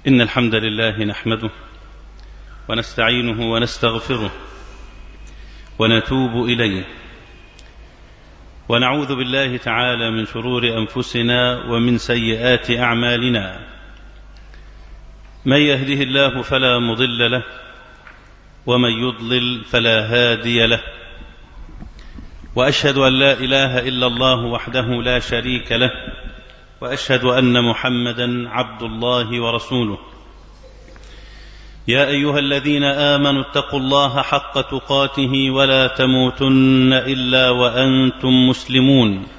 إن الحمد لله نحمده ونستعينه ونستغفره ونتوب إليه ونعوذ بالله تعالى من شرور أنفسنا ومن سيئات أعمالنا من يهده الله فلا مضل له ومن يضلل فلا هادي له واشهد ان لا اله الا الله وحده لا شريك له واشهد ان محمدا عبد الله ورسوله يا ايها الذين امنوا اتقوا الله حق تقاته ولا تموتن الا وانتم مسلمون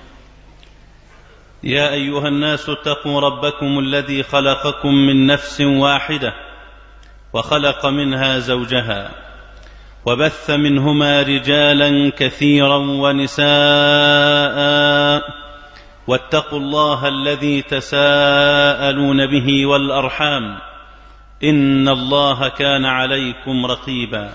يا ايها الناس اتقوا ربكم الذي خلقكم من نفس واحده وخلق منها زوجها وبث منهما رجالا كثيرا ونساء واتقوا الله الذي تساءلون به والارحام ان الله كان عليكم رقيبا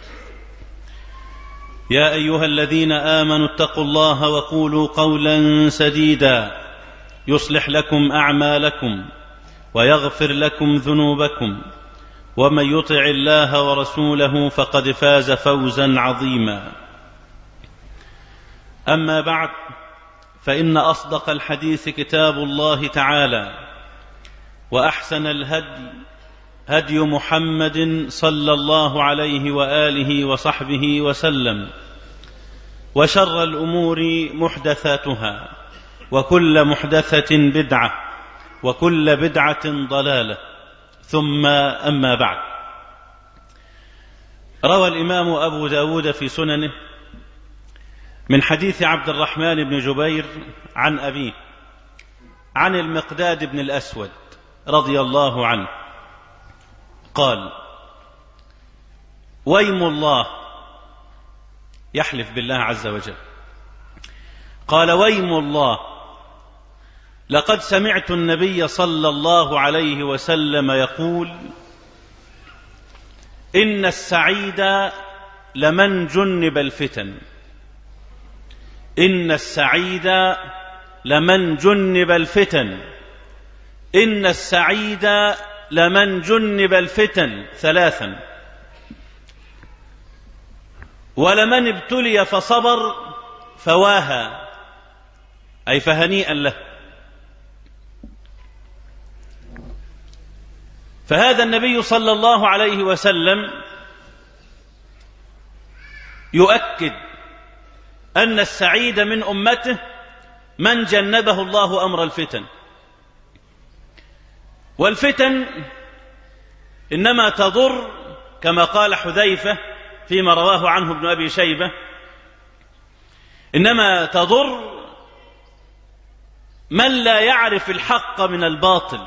يا ايها الذين امنوا اتقوا الله وقولوا قولا سديدا يصلح لكم اعمالكم ويغفر لكم ذنوبكم ومن يطع الله ورسوله فقد فاز فوزا عظيما اما بعد فان اصدق الحديث كتاب الله تعالى واحسن الهدي هدي محمد صلى الله عليه واله وصحبه وسلم وشر الامور محدثاتها وكل محدثه بدعه وكل بدعه ضلاله ثم أما بعد روى الإمام أبو داود في سننه من حديث عبد الرحمن بن جبير عن أبيه عن المقداد بن الأسود رضي الله عنه قال ويم الله يحلف بالله عز وجل قال ويم الله لقد سمعت النبي صلى الله عليه وسلم يقول ان السعيد لمن جنب الفتن ان السعيد لمن جنب الفتن ان السعيد لمن جنب الفتن ثلاثا ولمن ابتلي فصبر فواها اي فهنيئا له فهذا النبي صلى الله عليه وسلم يؤكد ان السعيد من امته من جنبه الله امر الفتن والفتن انما تضر كما قال حذيفه فيما رواه عنه ابن ابي شيبه انما تضر من لا يعرف الحق من الباطل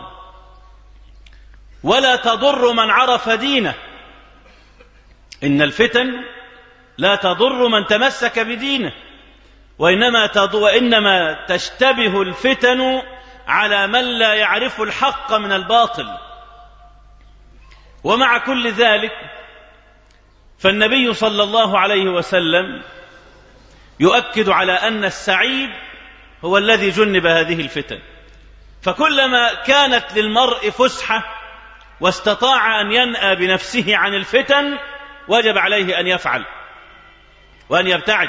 ولا تضر من عرف دينه ان الفتن لا تضر من تمسك بدينه وانما تضر وانما تشتبه الفتن على من لا يعرف الحق من الباطل ومع كل ذلك فالنبي صلى الله عليه وسلم يؤكد على ان السعيد هو الذي جنب هذه الفتن فكلما كانت للمرء فسحه واستطاع ان ينأى بنفسه عن الفتن وجب عليه ان يفعل وان يبتعد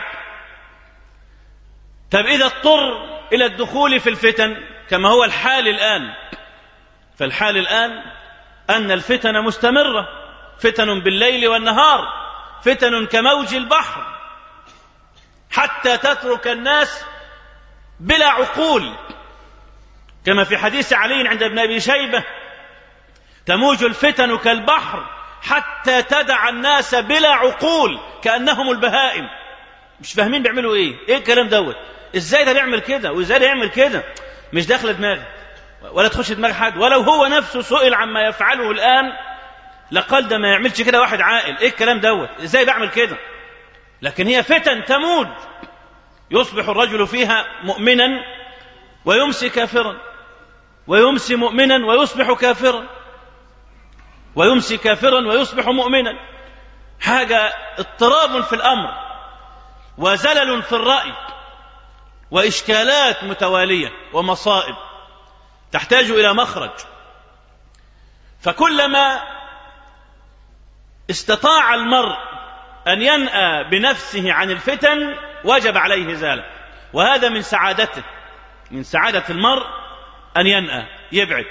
طب اذا اضطر الى الدخول في الفتن كما هو الحال الان فالحال الان ان الفتن مستمره فتن بالليل والنهار فتن كموج البحر حتى تترك الناس بلا عقول كما في حديث علي عند ابن ابي شيبه تموج الفتن كالبحر حتى تدع الناس بلا عقول كانهم البهائم مش فاهمين بيعملوا ايه ايه الكلام دوت ازاي ده بيعمل كده وازاي ده يعمل كده مش داخل دماغي ولا تخش دماغ حد ولو هو نفسه سئل عما يفعله الان لقال ده ما يعملش كده واحد عاقل ايه الكلام دوت ازاي بعمل كده لكن هي فتن تموج يصبح الرجل فيها مؤمنا ويمسي كافرا ويمسي مؤمنا ويصبح كافرا ويمسي كافرا ويصبح مؤمنا حاجه اضطراب في الامر وزلل في الراي واشكالات متواليه ومصائب تحتاج الى مخرج فكلما استطاع المرء أن ينأى بنفسه عن الفتن وجب عليه ذلك وهذا من سعادته من سعادة المرء أن ينأى يبعد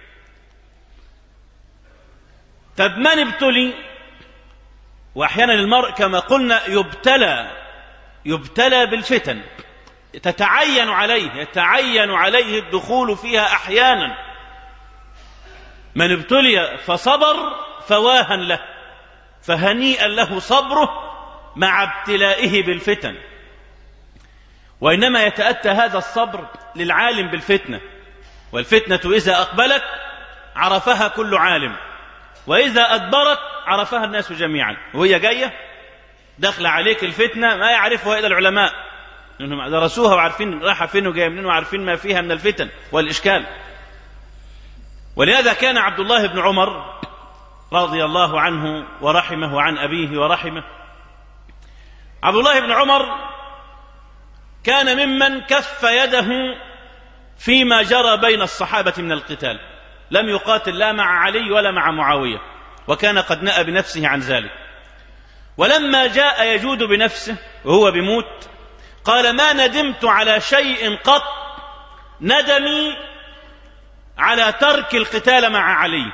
طب من ابتلي وأحيانا المرء كما قلنا يبتلى يبتلى بالفتن تتعين عليه يتعين عليه الدخول فيها أحيانا من ابتلي فصبر فواها له فهنيئا له صبره مع ابتلائه بالفتن وإنما يتأتى هذا الصبر للعالم بالفتنة والفتنة إذا أقبلت عرفها كل عالم وإذا أدبرت عرفها الناس جميعا وهي جاية دخل عليك الفتنة ما يعرفها إلا العلماء لأنهم درسوها وعارفين رايحة فين وجاية منين وعارفين ما فيها من الفتن والإشكال ولهذا كان عبد الله بن عمر رضي الله عنه ورحمه عن أبيه ورحمه عبد الله بن عمر كان ممن كف يده فيما جرى بين الصحابة من القتال لم يقاتل لا مع علي ولا مع معاوية وكان قد نأى بنفسه عن ذلك ولما جاء يجود بنفسه وهو بموت قال ما ندمت على شيء قط ندمي على ترك القتال مع علي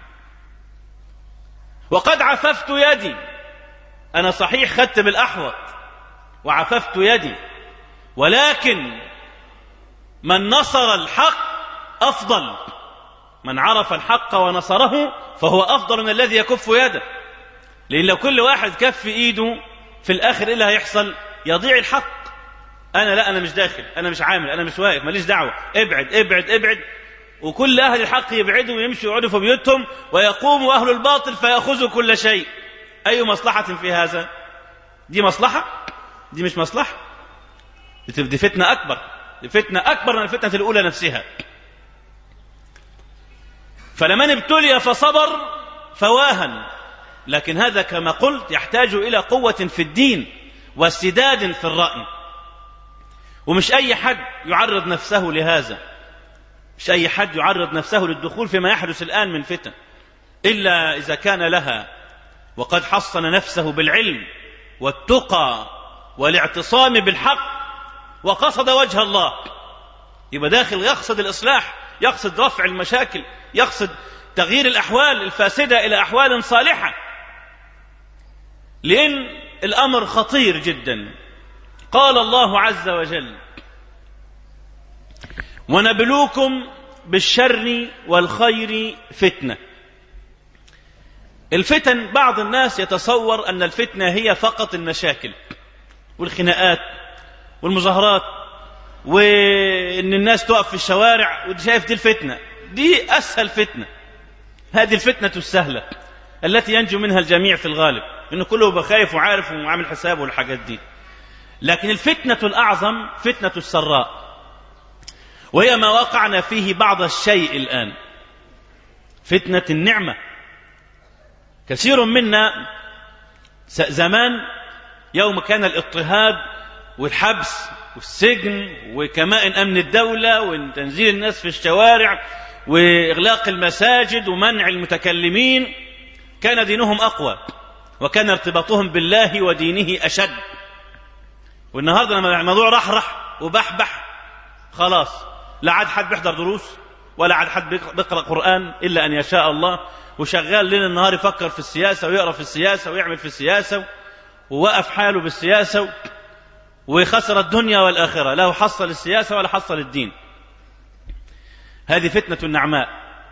وقد عففت يدي أنا صحيح خدت بالأحوط وعففت يدي ولكن من نصر الحق أفضل من عرف الحق ونصره فهو أفضل من الذي يكف يده لأن لو كل واحد كف إيده في الآخر إيه اللي هيحصل يضيع الحق أنا لا أنا مش داخل أنا مش عامل أنا مش واقف ماليش دعوة ابعد ابعد ابعد وكل أهل الحق يبعدوا ويمشوا يقعدوا في بيوتهم ويقوم أهل الباطل فيأخذوا كل شيء أي مصلحة في هذا دي مصلحة دي مش مصلحة دي فتنة أكبر دي فتنة أكبر من الفتنة الأولى نفسها فلمن ابتلي فصبر فواهن لكن هذا كما قلت يحتاج إلى قوة في الدين وسداد في الرأي ومش أي حد يعرض نفسه لهذا مش أي حد يعرض نفسه للدخول فيما يحدث الآن من فتن إلا إذا كان لها وقد حصن نفسه بالعلم والتقى والاعتصام بالحق وقصد وجه الله يبقى داخل يقصد الإصلاح يقصد رفع المشاكل يقصد تغيير الأحوال الفاسدة إلى أحوال صالحة لأن الأمر خطير جدا قال الله عز وجل ونبلوكم بالشر والخير فتنه الفتن بعض الناس يتصور ان الفتنه هي فقط المشاكل والخناقات والمظاهرات وان الناس تقف في الشوارع ودي شايف دي الفتنه دي اسهل فتنه هذه الفتنه السهله التي ينجو منها الجميع في الغالب انه كله يبقى خايف وعارف وعامل حسابه والحاجات دي لكن الفتنه الاعظم فتنه السراء وهي ما وقعنا فيه بعض الشيء الان فتنه النعمه كثير منا زمان يوم كان الاضطهاد والحبس والسجن وكمائن امن الدوله وتنزيل الناس في الشوارع واغلاق المساجد ومنع المتكلمين كان دينهم اقوى وكان ارتباطهم بالله ودينه اشد والنهارده لما الموضوع رحرح وبحبح خلاص لا عاد حد بيحضر دروس ولا عاد حد بيقرا قران الا ان يشاء الله وشغال ليل النهار يفكر في السياسه ويقرا في السياسه ويعمل في السياسه ووقف حاله بالسياسه وخسر الدنيا والاخره لا حصل السياسه ولا حصل الدين هذه فتنه النعماء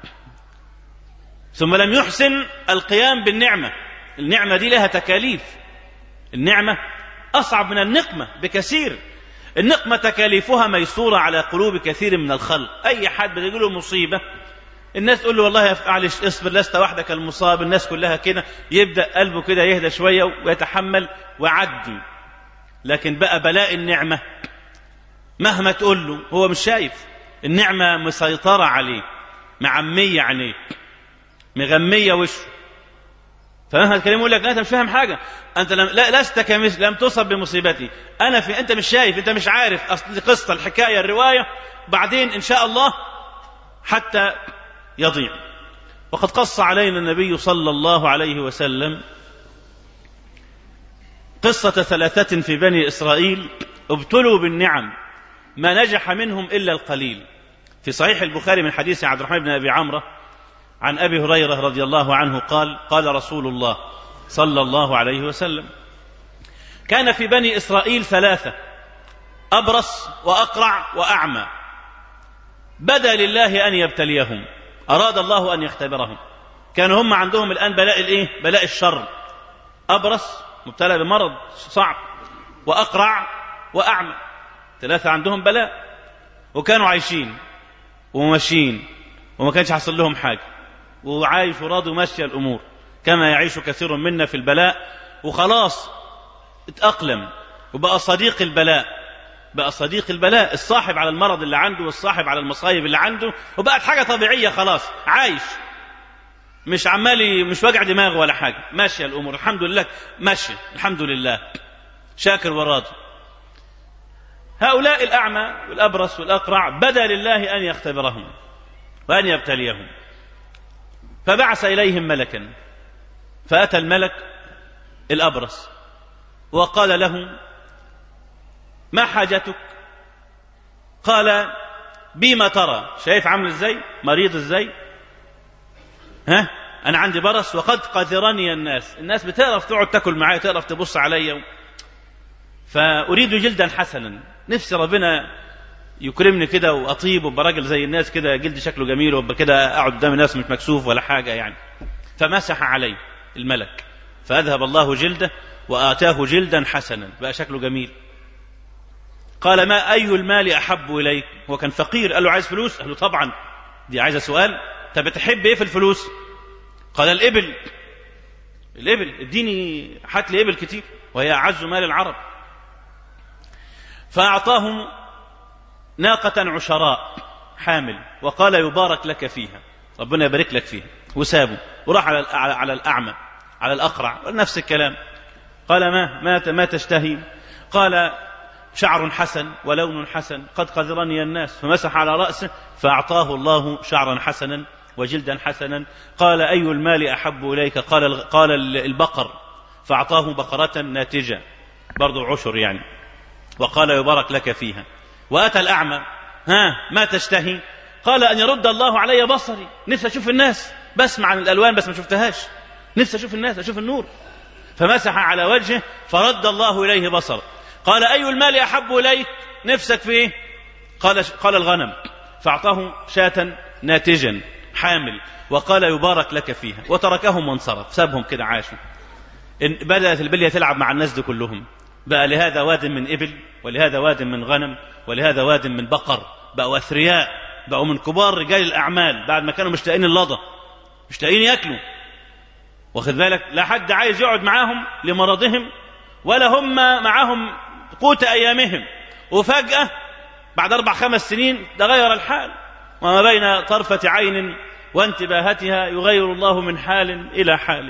ثم لم يحسن القيام بالنعمه النعمه دي لها تكاليف النعمه اصعب من النقمه بكثير النقمه تكاليفها ميسوره على قلوب كثير من الخلق اي حد بتجي له مصيبه الناس تقول له والله يا معلش اصبر لست وحدك المصاب الناس كلها كده يبدا قلبه كده يهدى شويه ويتحمل وعدي لكن بقى بلاء النعمه مهما تقول له هو مش شايف النعمه مسيطره عليه معميه عليه مغميه وشه فمهما تكلمه يقول لك لا انت مش فاهم حاجه انت لم لا لست كمثل لم تصب بمصيبتي انا في انت مش شايف انت مش عارف اصل القصه الحكايه الروايه بعدين ان شاء الله حتى يضيع وقد قص علينا النبي صلى الله عليه وسلم قصة ثلاثة في بني إسرائيل ابتلوا بالنعم ما نجح منهم إلا القليل في صحيح البخاري من حديث عبد الرحمن بن أبي عمرو عن أبي هريرة رضي الله عنه قال قال رسول الله صلى الله عليه وسلم كان في بني إسرائيل ثلاثة أبرص وأقرع وأعمى بدا لله أن يبتليهم أراد الله أن يختبرهم كانوا هم عندهم الآن بلاء الإيه؟ بلاء الشر أبرص مبتلى بمرض صعب وأقرع وأعمى ثلاثة عندهم بلاء وكانوا عايشين وماشيين وما كانش حصل لهم حاجة وعايش وراضي وماشية الأمور كما يعيش كثير منا في البلاء وخلاص اتأقلم وبقى صديق البلاء بقى صديق البلاء الصاحب على المرض اللي عنده والصاحب على المصايب اللي عنده وبقت حاجة طبيعية خلاص عايش مش عمال مش وجع دماغ ولا حاجة ماشية الأمور الحمد لله ماشية الحمد لله شاكر وراضي هؤلاء الأعمى والأبرص والأقرع بدا لله أن يختبرهم وأن يبتليهم فبعث إليهم ملكا فأتى الملك الأبرص وقال له ما حاجتك قال بما ترى شايف عامل ازاي مريض ازاي ها انا عندي برص وقد قذرني الناس الناس بتعرف تقعد تاكل معايا تعرف تبص عليا فاريد جلدا حسنا نفسي ربنا يكرمني كده واطيب وابقى راجل زي الناس كده جلدي شكله جميل وابقى كده اقعد قدام الناس مش مكسوف ولا حاجه يعني فمسح عليه الملك فاذهب الله جلده واتاه جلدا حسنا بقى شكله جميل قال ما اي المال احب اليك هو كان فقير قال له عايز فلوس قال له طبعا دي عايزه سؤال طب بتحب ايه في الفلوس قال الابل الابل اديني هات لي ابل كتير وهي اعز مال العرب فاعطاهم ناقة عشراء حامل وقال يبارك لك فيها ربنا يبارك لك فيها وسابه وراح على على الاعمى على الاقرع نفس الكلام قال ما ما ما تشتهي قال شعر حسن ولون حسن قد قذرني الناس فمسح على رأسه فأعطاه الله شعرا حسنا وجلدا حسنا قال أي المال أحب إليك قال قال البقر فأعطاه بقرة ناتجة برضو عشر يعني وقال يبارك لك فيها وأتى الأعمى ها ما تشتهي قال أن يرد الله علي بصري نفسي أشوف الناس بسمع عن الألوان بس ما شفتهاش نفسي أشوف الناس أشوف النور فمسح على وجهه فرد الله إليه بصره قال أي المال أحب إليك نفسك في إيه قال, قال الغنم فأعطاه شاة ناتجا حامل وقال يبارك لك فيها وتركهم وانصرف سابهم كده عاشوا إن بدأت البلية تلعب مع الناس دي كلهم بقى لهذا واد من إبل ولهذا واد من غنم ولهذا واد من بقر بقوا أثرياء بقوا من كبار رجال الأعمال بعد ما كانوا مش لاقيين اللضى مش لاقيين ياكلوا واخد بالك لا حد عايز يقعد معاهم لمرضهم ولا هم معاهم قوت أيامهم وفجأة بعد أربع خمس سنين تغير الحال وما بين طرفة عين وانتباهتها يغير الله من حال إلى حال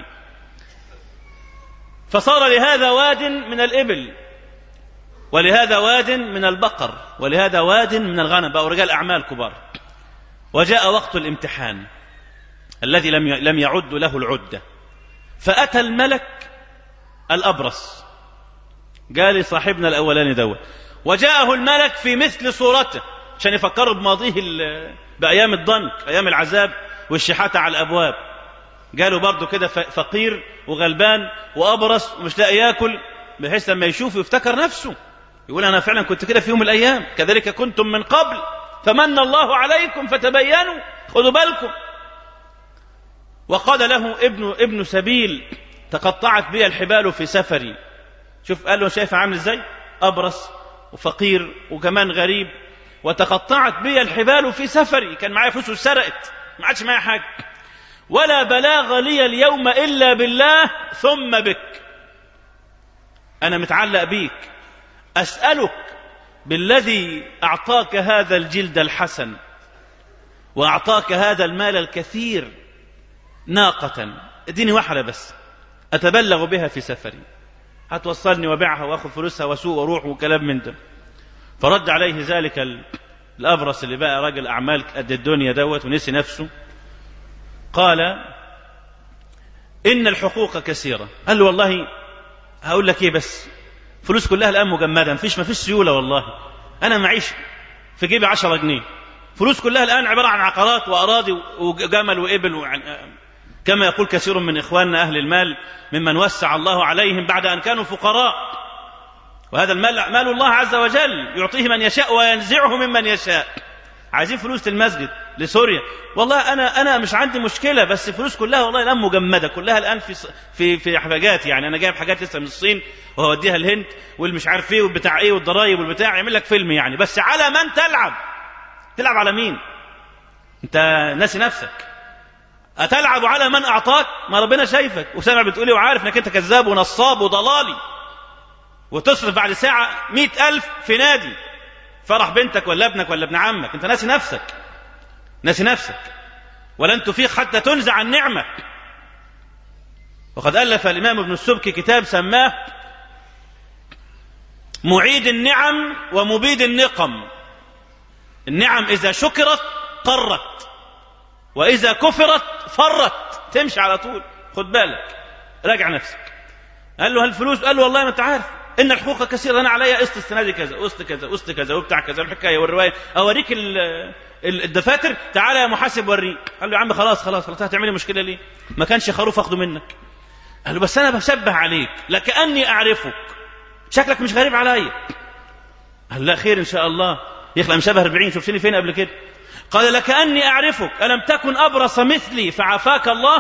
فصار لهذا واد من الإبل ولهذا واد من البقر ولهذا واد من الغنم بقوا رجال أعمال كبار وجاء وقت الامتحان الذي لم لم يعد له العدة فأتى الملك الأبرص قال صاحبنا الأولاني دوت وجاءه الملك في مثل صورته عشان يفكروا بماضيه بأيام الضنك أيام العذاب والشحاتة على الأبواب قالوا برضه كده فقير وغلبان وأبرص ومش لاقي ياكل بحيث لما يشوف يفتكر نفسه يقول أنا فعلا كنت كده في يوم من الأيام كذلك كنتم من قبل فمن الله عليكم فتبينوا خذوا بالكم وقال له ابن ابن سبيل تقطعت بي الحبال في سفري شوف قال له شايف عامل ازاي ابرص وفقير وكمان غريب وتقطعت بي الحبال في سفري كان معايا فلوس وسرقت ما عادش معايا حاجه ولا بلاغ لي اليوم الا بالله ثم بك انا متعلق بيك اسالك بالذي اعطاك هذا الجلد الحسن واعطاك هذا المال الكثير ناقه اديني واحده بس اتبلغ بها في سفري هتوصلني وبيعها واخذ فلوسها واسوق واروح وكلام من ده فرد عليه ذلك الابرص اللي بقى راجل اعمال قد الدنيا دوت ونسي نفسه قال إن الحقوق كثيرة قال له والله هقول لك إيه بس فلوس كلها الآن مجمدة مفيش مفيش سيولة والله أنا معيش في جيبي 10 جنيه فلوس كلها الآن عبارة عن عقارات وأراضي وجمل وإبل وعن كما يقول كثير من إخواننا أهل المال ممن وسع الله عليهم بعد أن كانوا فقراء وهذا المال مال الله عز وجل يعطيه من يشاء وينزعه ممن يشاء عايزين فلوس للمسجد لسوريا والله انا انا مش عندي مشكله بس الفلوس كلها والله الان مجمده كلها الان في في في حاجات يعني انا جايب حاجات لسه من الصين وهوديها الهند والمش عارف ايه والبتاع ايه والضرايب والبتاع يعمل لك فيلم يعني بس على من تلعب تلعب على مين انت ناسي نفسك أتلعب على من أعطاك ما ربنا شايفك وسامع بتقولي وعارف انك انت كذاب ونصاب وضلالي وتصرف بعد ساعة مئة ألف في نادي فرح بنتك ولا ابنك ولا ابن عمك انت ناسي نفسك ناسي نفسك ولن تفيق حتى تنزع النعمة وقد ألف الإمام ابن السبكي كتاب سماه معيد النعم ومبيد النقم النعم إذا شكرت قرت وإذا كفرت فرت تمشي على طول خد بالك راجع نفسك قال له هالفلوس قال له والله ما انت عارف ان الحقوق كثيره انا عليا قسط السنه دي كذا قسط كذا قسط كذا وبتاع كذا الحكايه والروايه اوريك الدفاتر تعالى يا محاسب وريك قال له يا عم خلاص خلاص خلاص هتعملي مشكله ليه ما كانش خروف اخده منك قال له بس انا بشبه عليك لكاني اعرفك شكلك مش غريب عليا قال لا خير ان شاء الله يخلق مشابه 40 شفتني فين قبل كده قال لكاني اعرفك الم تكن ابرص مثلي فعافاك الله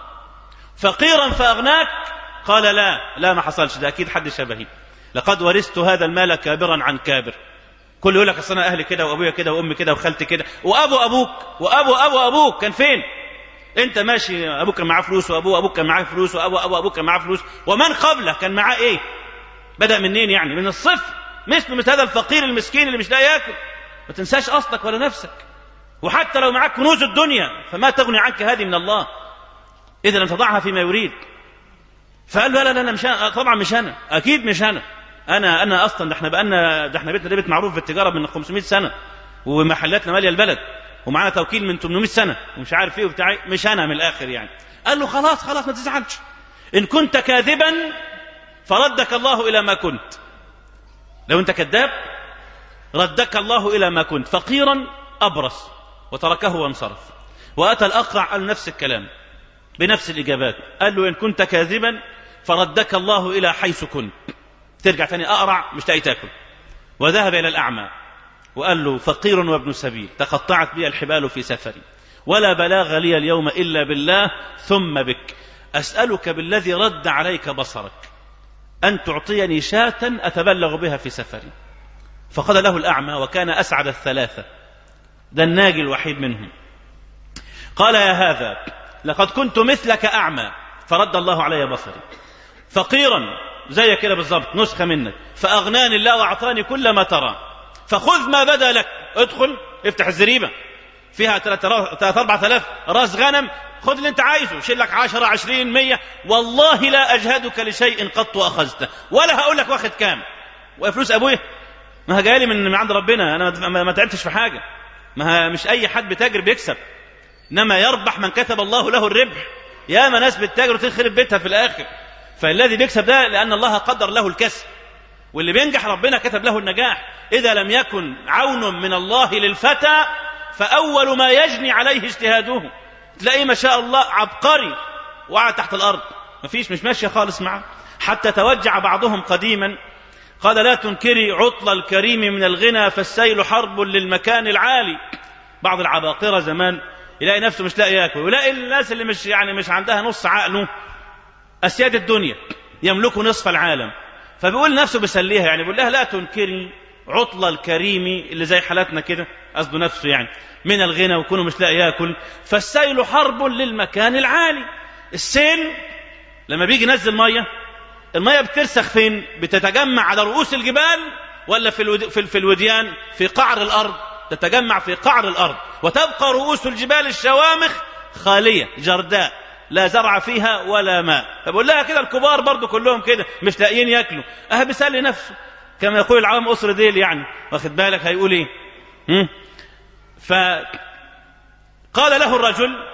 فقيرا فاغناك قال لا لا ما حصلش ده اكيد حد شبهي لقد ورثت هذا المال كابرا عن كابر كل يقول لك اصل انا اهلي كده وابويا كده وامي كده وخالتي كده وابو ابوك وابو ابو ابوك كان فين انت ماشي ابوك كان معاه فلوس وابوه ابوك كان معاه فلوس وابو ابو ابوك كان معاه فلوس ومن قبله كان معاه ايه بدا منين يعني من الصفر مثل مثل هذا الفقير المسكين اللي مش لاقي ياكل ما تنساش اصلك ولا نفسك وحتى لو معك كنوز الدنيا فما تغني عنك هذه من الله اذا لم تضعها فيما يريد فقال له لا لا لا مش أنا طبعا مش انا اكيد مش انا انا انا اصلا ده احنا بقالنا ده احنا بيتنا ده بيت معروف في التجاره من 500 سنه ومحلاتنا ماليه البلد ومعانا توكيل من 800 سنه ومش عارف ايه وبتاع مش انا من الاخر يعني قال له خلاص خلاص ما تزعلش ان كنت كاذبا فردك الله الى ما كنت لو انت كذاب ردك الله الى ما كنت فقيرا ابرص وتركه وانصرف واتى الاقرع قال نفس الكلام بنفس الاجابات قال له ان كنت كاذبا فردك الله الى حيث كنت ترجع تاني اقرع مش لاقي تاكل وذهب الى الاعمى وقال له فقير وابن سبيل تقطعت بي الحبال في سفري ولا بلاغ لي اليوم الا بالله ثم بك اسالك بالذي رد عليك بصرك ان تعطيني شاة اتبلغ بها في سفري فقال له الاعمى وكان اسعد الثلاثه ده الناجي الوحيد منهم قال يا هذا لقد كنت مثلك اعمى فرد الله علي بصري فقيرا زي كده بالظبط نسخه منك فاغناني الله واعطاني كل ما ترى فخذ ما بدا لك ادخل افتح الزريبه فيها ثلاثة أربعة آلاف راس غنم خذ اللي أنت عايزه شيل لك عشرة عشرين مية والله لا أجهدك لشيء قط أخذته ولا هقول لك واخد كام وفلوس أبويا ما جاي من من عند ربنا أنا ما تعبتش في حاجة ما مش أي حد بتاجر بيكسب إنما يربح من كتب الله له الربح يا ما ناس بتتاجر وتخرب بيتها في الآخر فالذي بيكسب ده لأن الله قدر له الكسب واللي بينجح ربنا كتب له النجاح إذا لم يكن عون من الله للفتى فأول ما يجني عليه اجتهاده تلاقيه ما شاء الله عبقري وقع تحت الأرض مفيش مش ماشية خالص معه حتى توجع بعضهم قديما قال لا تنكري عطل الكريم من الغنى فالسيل حرب للمكان العالي بعض العباقرة زمان يلاقي نفسه مش لاقي ياكل ويلاقي الناس اللي مش يعني مش عندها نص عقله أسياد الدنيا يملكوا نصف العالم فبيقول نفسه بيسليها يعني بيقول لها لا تنكري عطل الكريم اللي زي حالاتنا كده قصده نفسه يعني من الغنى ويكونوا مش لاقي ياكل فالسيل حرب للمكان العالي السيل لما بيجي ينزل ميه الميه بترسخ فين بتتجمع على رؤوس الجبال ولا في الود... في, في الوديان في قعر الارض تتجمع في قعر الارض وتبقى رؤوس الجبال الشوامخ خاليه جرداء لا زرع فيها ولا ماء فبقول لها كده الكبار برضو كلهم كده مش لاقيين ياكلوا اه بيسلي نفسه كما يقول العوام اسر ديل يعني واخد بالك هيقول ايه ف قال له الرجل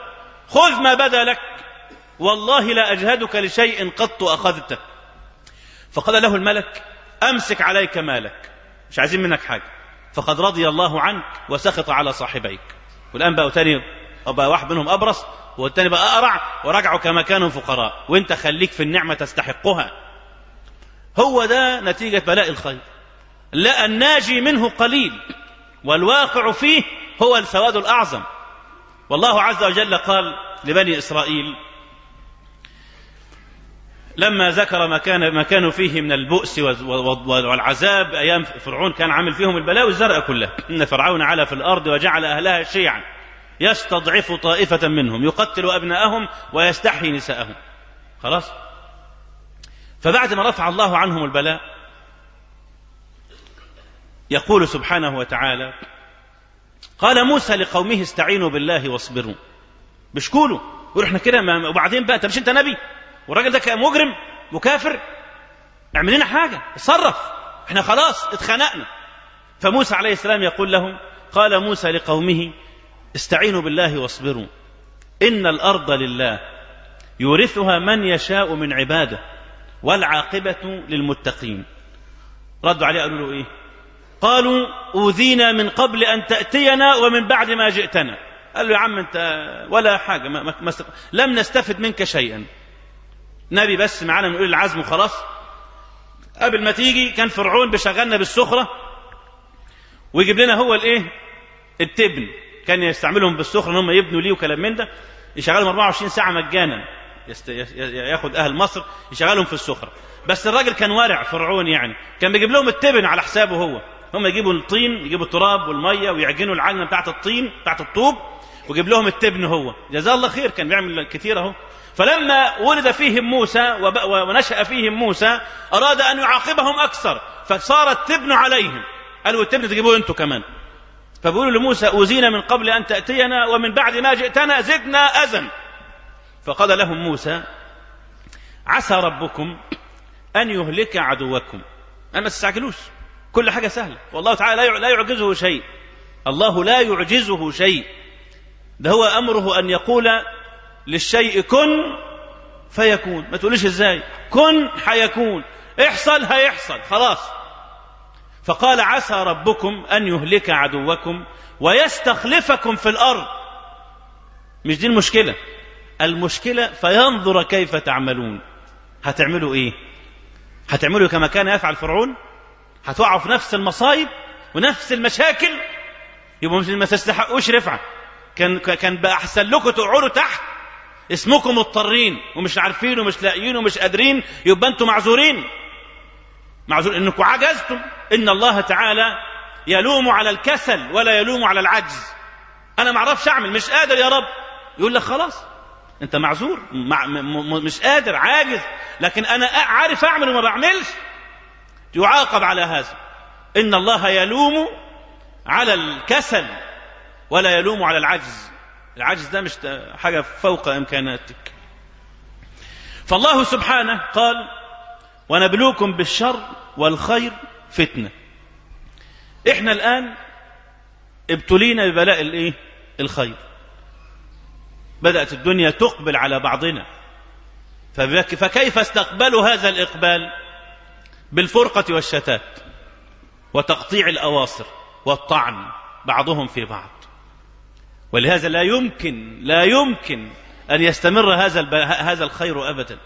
خذ ما بدا لك والله لا أجهدك لشيء قط أخذته فقال له الملك أمسك عليك مالك مش عايزين منك حاجة فقد رضي الله عنك وسخط على صاحبيك والآن بقوا تاني بقى واحد منهم أبرص والتاني بقى أقرع ورجعوا كما كانوا فقراء وانت خليك في النعمة تستحقها هو ده نتيجة بلاء الخير لا الناجي منه قليل والواقع فيه هو السواد الأعظم والله عز وجل قال لبني إسرائيل لما ذكر ما كان ما كانوا فيه من البؤس والعذاب ايام فرعون كان عامل فيهم البلاوي الزرقاء كلها ان فرعون علا في الارض وجعل اهلها شيعا يستضعف طائفه منهم يقتل ابناءهم ويستحيي نساءهم خلاص فبعد ما رفع الله عنهم البلاء يقول سبحانه وتعالى قال موسى لقومه استعينوا بالله واصبروا بشكوله يقول احنا كده وبعدين بقى انت مش انت نبي والراجل ده كان مجرم وكافر اعمل لنا حاجه اتصرف احنا خلاص اتخنقنا فموسى عليه السلام يقول لهم قال موسى لقومه استعينوا بالله واصبروا ان الارض لله يورثها من يشاء من عباده والعاقبه للمتقين ردوا عليه قالوا له ايه قالوا اوذينا من قبل ان تاتينا ومن بعد ما جئتنا قال له يا عم انت ولا حاجه ما ما لم نستفد منك شيئا نبي بس معانا من العزم وخلاص قبل ما تيجي كان فرعون بيشغلنا بالسخرة ويجيب لنا هو الايه التبن كان يستعملهم بالسخرة ان هم يبنوا ليه وكلام من ده يشغلهم 24 ساعة مجانا يست... ياخد اهل مصر يشغلهم في السخرة بس الراجل كان ورع فرعون يعني كان بيجيب لهم التبن على حسابه هو هم يجيبوا الطين يجيبوا التراب والميه ويعجنوا العجنه بتاعت الطين بتاعت الطوب ويجيب لهم التبن هو جزاه الله خير كان بيعمل كتير اهو فلما ولد فيهم موسى ونشأ فيهم موسى أراد أن يعاقبهم أكثر فصار التبن عليهم قالوا التبن تجيبوه أنتم كمان فبيقولوا لموسى أوزينا من قبل أن تأتينا ومن بعد ما جئتنا زدنا أذى فقال لهم موسى عسى ربكم أن يهلك عدوكم أنا ما تستعجلوش كل حاجة سهلة والله تعالى لا يعجزه شيء الله لا يعجزه شيء ده هو أمره أن يقول للشيء كن فيكون ما تقوليش ازاي كن حيكون احصل هيحصل خلاص فقال عسى ربكم ان يهلك عدوكم ويستخلفكم في الارض مش دي المشكله المشكله فينظر كيف تعملون هتعملوا ايه هتعملوا كما كان يفعل فرعون هتقعوا في نفس المصايب ونفس المشاكل يبقى ما تستحقوش رفعه كان كان بقى احسن لكم تقعدوا تحت اسمكم مضطرين ومش عارفين ومش لاقيين ومش قادرين يبقى انتم معذورين معذور انكم عجزتم ان الله تعالى يلوم على الكسل ولا يلوم على العجز انا ما اعرفش اعمل مش قادر يا رب يقول لك خلاص انت معذور مع م- مش قادر عاجز لكن انا عارف اعمل وما بعملش يعاقب على هذا ان الله يلوم على الكسل ولا يلوم على العجز العجز ده مش حاجة فوق إمكاناتك فالله سبحانه قال ونبلوكم بالشر والخير فتنة احنا الآن ابتلينا ببلاء الايه الخير بدأت الدنيا تقبل على بعضنا فكيف استقبلوا هذا الإقبال بالفرقة والشتات وتقطيع الأواصر والطعن بعضهم في بعض ولهذا لا يمكن لا يمكن أن يستمر هذا هذا الخير أبدا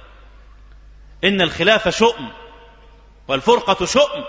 إن الخلاف شؤم والفرقة شؤم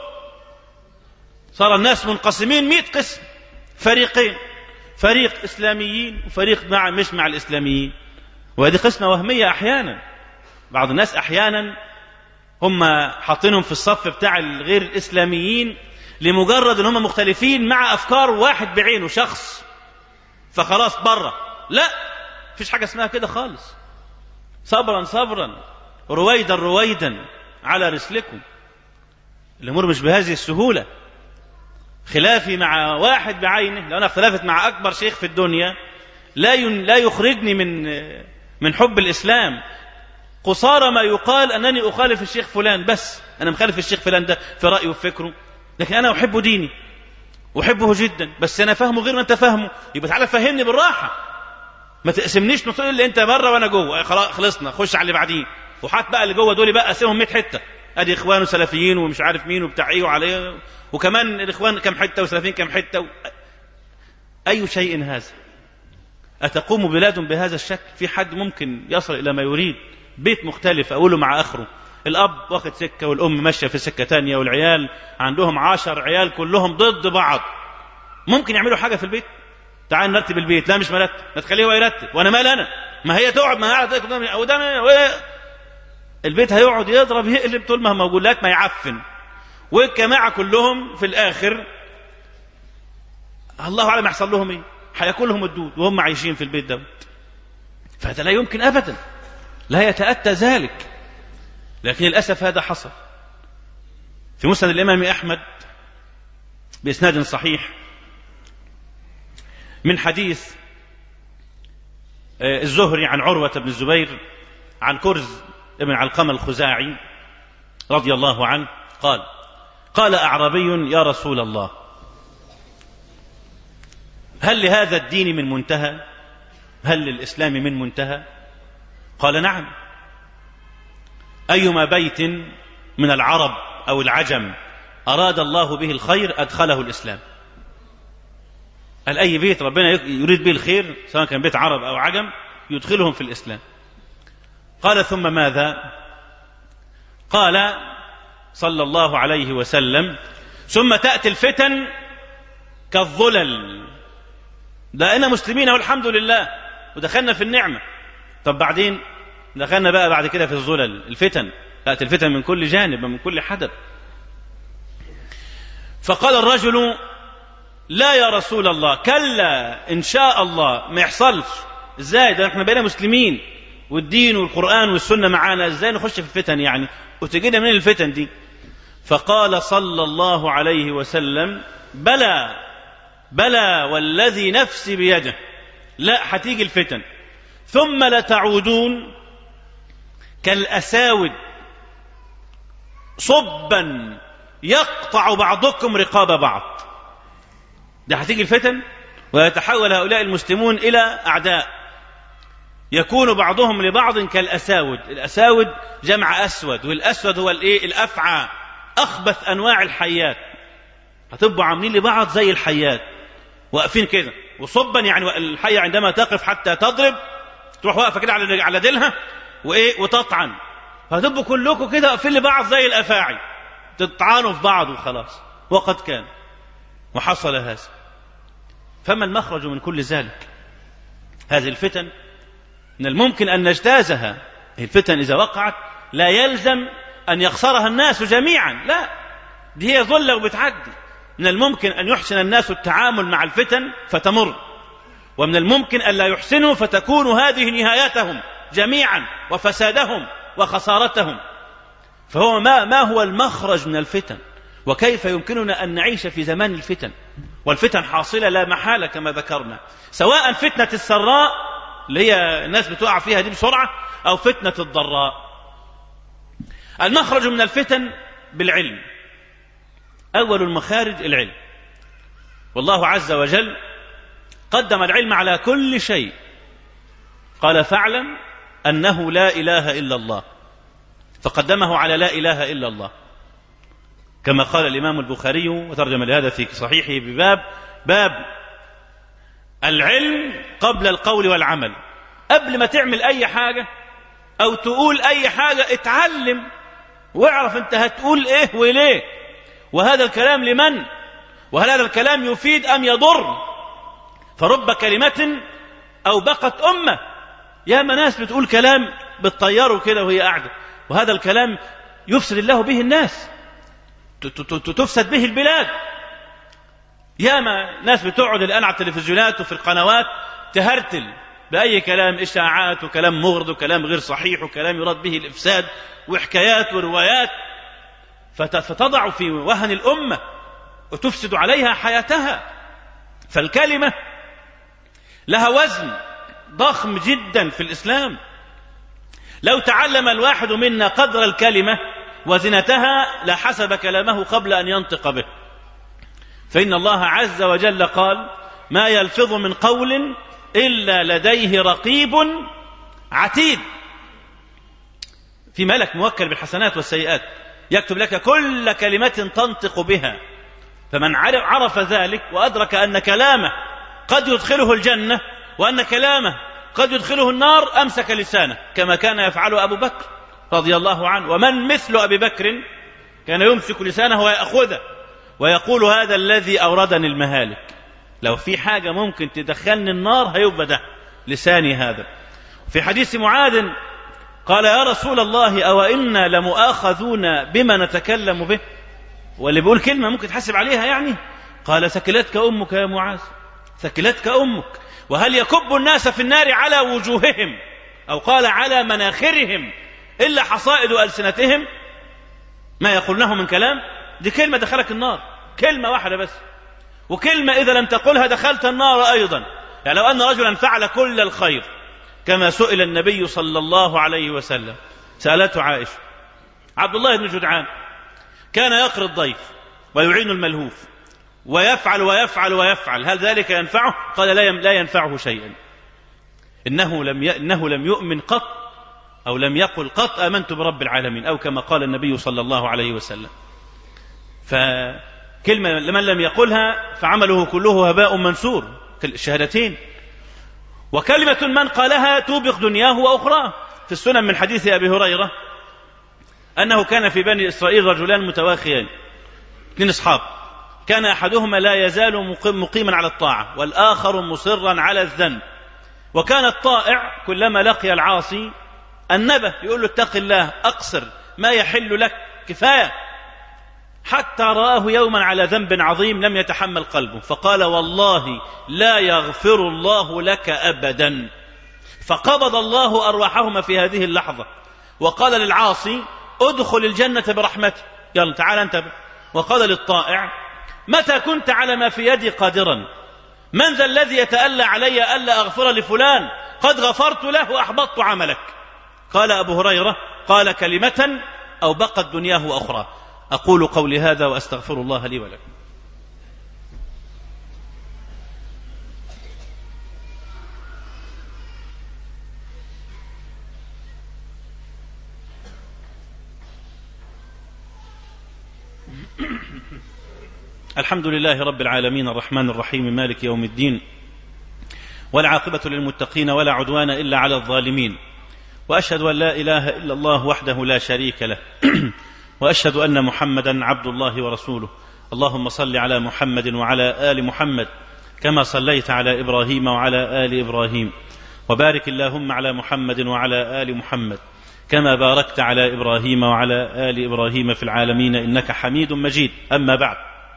صار الناس منقسمين مئة قسم فريقين فريق إسلاميين وفريق مع مش مع الإسلاميين وهذه قسمة وهمية أحيانا بعض الناس أحيانا هم حاطينهم في الصف بتاع الغير الإسلاميين لمجرد أن هم مختلفين مع أفكار واحد بعينه شخص فخلاص بره لا فيش حاجة اسمها كده خالص صبرا صبرا رويدا رويدا على رسلكم الأمور مش بهذه السهولة خلافي مع واحد بعينه لو أنا اختلفت مع أكبر شيخ في الدنيا لا لا يخرجني من من حب الإسلام قصارى ما يقال أنني أخالف الشيخ فلان بس أنا مخالف الشيخ فلان ده في رأيه وفكره لكن أنا أحب ديني أحبه جدا بس أنا فاهمه غير ما أنت فاهمه يبقى تعالى فهمني بالراحة ما تقسمنيش نص اللي انت بره وانا جوه خلاص خلصنا خش على اللي بعدين وحات بقى اللي جوه دول بقى قسمهم 100 حته ادي اخوان وسلفيين ومش عارف مين وبتاع ايه وعليه وكمان الاخوان كم حته وسلفيين كم حته و... اي شيء هذا اتقوم بلاد بهذا الشكل في حد ممكن يصل الى ما يريد بيت مختلف اقوله مع اخره الاب واخد سكه والام ماشيه في سكه تانية والعيال عندهم عشر عيال كلهم ضد بعض ممكن يعملوا حاجه في البيت تعال نرتب البيت لا مش مرتب ما تخليه هو يرتب وانا مال انا ما هي تقعد ما قاعد قدام البيت هيقعد يضرب يقلب طول ما هو موجود لغايه ما يعفن والجماعه كلهم في الاخر الله اعلم يحصل لهم ايه هياكلهم الدود وهم عايشين في البيت دوت فهذا لا يمكن ابدا لا يتاتى ذلك لكن للاسف هذا حصل في مسند الامام احمد باسناد صحيح من حديث الزهري عن عروه بن الزبير عن كرز بن علقمه الخزاعي رضي الله عنه قال قال اعرابي يا رسول الله هل لهذا الدين من منتهى هل للاسلام من منتهى قال نعم ايما بيت من العرب او العجم اراد الله به الخير ادخله الاسلام قال اي بيت ربنا يريد به الخير سواء كان بيت عرب او عجم يدخلهم في الاسلام قال ثم ماذا قال صلى الله عليه وسلم ثم تاتي الفتن كالظلل بقينا مسلمين والحمد لله ودخلنا في النعمة طب بعدين دخلنا بقى بعد كده في الظلل الفتن تأتي الفتن من كل جانب ومن كل حدب فقال الرجل لا يا رسول الله كلا إن شاء الله ما يحصلش ازاي ده احنا بقينا مسلمين والدين والقرآن والسنة معانا ازاي نخش في الفتن يعني وتجينا من الفتن دي فقال صلى الله عليه وسلم بلى بلى والذي نفسي بيده لا هتيجي الفتن ثم لتعودون كالأساود صبا يقطع بعضكم رقاب بعض ده هتيجي الفتن ويتحول هؤلاء المسلمون إلى أعداء يكون بعضهم لبعض كالأساود الأساود جمع أسود والأسود هو الإيه الأفعى أخبث أنواع الحيات هتبقوا عاملين لبعض زي الحيات واقفين كده وصبا يعني الحية عندما تقف حتى تضرب تروح واقفة كده على على ديلها وايه وتطعن هتبقوا كلكم كده واقفين لبعض زي الافاعي تطعنوا في بعض وخلاص وقد كان وحصل هذا فما المخرج من كل ذلك هذه الفتن من الممكن ان نجتازها الفتن اذا وقعت لا يلزم ان يخسرها الناس جميعا لا دي هي ظله وبتعدي من الممكن أن يحسن الناس التعامل مع الفتن فتمر ومن الممكن أن لا يحسنوا فتكون هذه نهايتهم جميعا وفسادهم وخسارتهم فهو ما, ما هو المخرج من الفتن وكيف يمكننا أن نعيش في زمان الفتن والفتن حاصلة لا محالة كما ذكرنا سواء فتنة السراء اللي هي الناس بتقع فيها دي بسرعة أو فتنة الضراء المخرج من الفتن بالعلم أول المخارج العلم والله عز وجل قدم العلم على كل شيء قال فاعلم أنه لا إله إلا الله فقدمه على لا إله إلا الله كما قال الإمام البخاري وترجم لهذا في صحيحه بباب باب العلم قبل القول والعمل قبل ما تعمل أي حاجة أو تقول أي حاجة اتعلم واعرف أنت هتقول إيه وليه وهذا الكلام لمن وهل هذا الكلام يفيد أم يضر فرب كلمة أو بقت أمة يا ناس بتقول كلام بتطيره كده وهي قاعدة وهذا الكلام يفسد الله به الناس تفسد به البلاد ياما ناس بتقعد الآن على التلفزيونات وفي القنوات تهرتل بأي كلام إشاعات وكلام مغرض وكلام غير صحيح وكلام يراد به الإفساد وحكايات وروايات فتضع في وهن الأمة وتفسد عليها حياتها فالكلمة لها وزن ضخم جدا في الإسلام لو تعلم الواحد منا قدر الكلمة وزنتها لحسب كلامه قبل أن ينطق به فإن الله عز وجل قال ما يلفظ من قول إلا لديه رقيب عتيد في ملك موكل بالحسنات والسيئات يكتب لك كل كلمة تنطق بها فمن عرف ذلك وأدرك أن كلامه قد يدخله الجنة وأن كلامه قد يدخله النار أمسك لسانه كما كان يفعل أبو بكر رضي الله عنه ومن مثل أبي بكر كان يمسك لسانه ويأخذه ويقول هذا الذي أوردني المهالك لو في حاجة ممكن تدخلني النار هيبقى ده لساني هذا في حديث معاذ قال يا رسول الله أو إنا لمؤاخذون بما نتكلم به واللي بيقول كلمة ممكن تحسب عليها يعني قال ثكلتك أمك يا معاذ ثكلتك أمك وهل يكب الناس في النار على وجوههم أو قال على مناخرهم إلا حصائد ألسنتهم ما يقولنه من كلام دي كلمة دخلك النار كلمة واحدة بس وكلمة إذا لم تقلها دخلت النار أيضا يعني لو أن رجلا فعل كل الخير كما سئل النبي صلى الله عليه وسلم سألته عائشة عبد الله بن جدعان كان يقري الضيف ويعين الملهوف ويفعل ويفعل ويفعل هل ذلك ينفعه قال لا لا ينفعه شيئا إنه لم ي... إنه لم يؤمن قط أو لم يقل قط آمنت برب العالمين أو كما قال النبي صلى الله عليه وسلم فكلمة لمن لم يقلها فعمله كله هباء منثور الشهادتين وكلمة من قالها توبق دنياه وأخراه في السنن من حديث أبي هريرة أنه كان في بني إسرائيل رجلان متواخيان اثنين أصحاب كان أحدهما لا يزال مقيما على الطاعة والآخر مصرا على الذنب وكان الطائع كلما لقي العاصي النبه يقول له اتق الله أقصر ما يحل لك كفاية حتى رآه يوما على ذنب عظيم لم يتحمل قلبه فقال والله لا يغفر الله لك أبدا فقبض الله أرواحهما في هذه اللحظة وقال للعاصي ادخل الجنة برحمته يلا تعال أنت وقال للطائع متى كنت على ما في يدي قادرا من ذا الذي يتألى علي ألا أغفر لفلان قد غفرت له وأحبطت عملك قال أبو هريرة قال كلمة أو بقت دنياه وأخرى أقول قولي هذا وأستغفر الله لي ولكم الحمد لله رب العالمين الرحمن الرحيم مالك يوم الدين والعاقبة للمتقين ولا عدوان إلا على الظالمين وأشهد أن لا إله إلا الله وحده لا شريك له واشهد ان محمدا عبد الله ورسوله اللهم صل على محمد وعلى ال محمد كما صليت على ابراهيم وعلى ال ابراهيم وبارك اللهم على محمد وعلى ال محمد كما باركت على ابراهيم وعلى ال ابراهيم في العالمين انك حميد مجيد اما بعد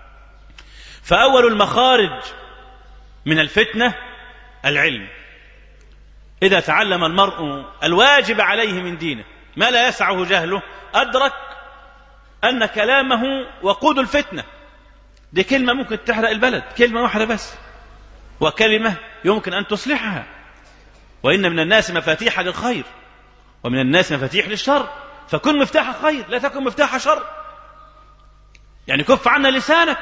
فاول المخارج من الفتنه العلم اذا تعلم المرء الواجب عليه من دينه ما لا يسعه جهله ادرك أن كلامه وقود الفتنة دي كلمة ممكن تحرق البلد كلمة واحدة بس وكلمة يمكن أن تصلحها وإن من الناس مفاتيح للخير ومن الناس مفاتيح للشر فكن مفتاح خير لا تكن مفتاح شر يعني كف عنا لسانك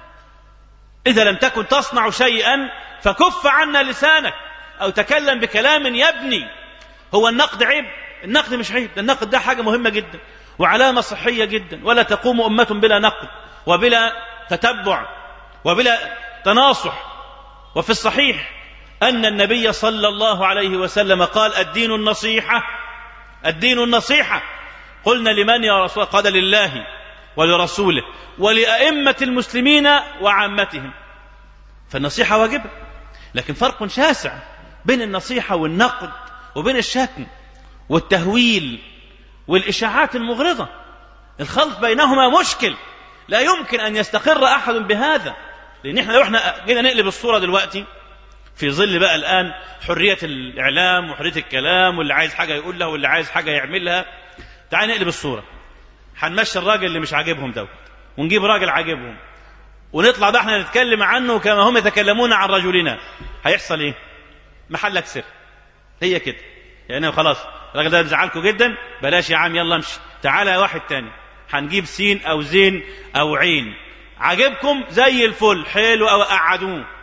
إذا لم تكن تصنع شيئا فكف عنا لسانك أو تكلم بكلام يبني هو النقد عيب النقد مش عيب النقد ده حاجة مهمة جدا وعلامة صحية جدا ولا تقوم أمة بلا نقد وبلا تتبع وبلا تناصح وفي الصحيح أن النبي صلى الله عليه وسلم قال الدين النصيحة الدين النصيحة قلنا لمن يا رسول الله قال لله ولرسوله ولأئمة المسلمين وعامتهم فالنصيحة واجبة لكن فرق شاسع بين النصيحة والنقد وبين الشتم والتهويل والإشاعات المغرضة الخلط بينهما مشكل لا يمكن أن يستقر أحد بهذا لأن احنا لو احنا جينا نقلب الصورة دلوقتي في ظل بقى الآن حرية الإعلام وحرية الكلام واللي عايز حاجة يقول لها واللي عايز حاجة يعملها تعال نقلب الصورة هنمشي الراجل اللي مش عاجبهم دوت ونجيب راجل عاجبهم ونطلع بقى احنا نتكلم عنه كما هم يتكلمون عن رجلنا هيحصل ايه محلك سر هي كده يعني خلاص الراجل ده بيزعلكم جدا بلاش يا عم يلا امشي تعالى يا واحد تاني هنجيب سين او زين او عين عجبكم زي الفل حلو او قعدوه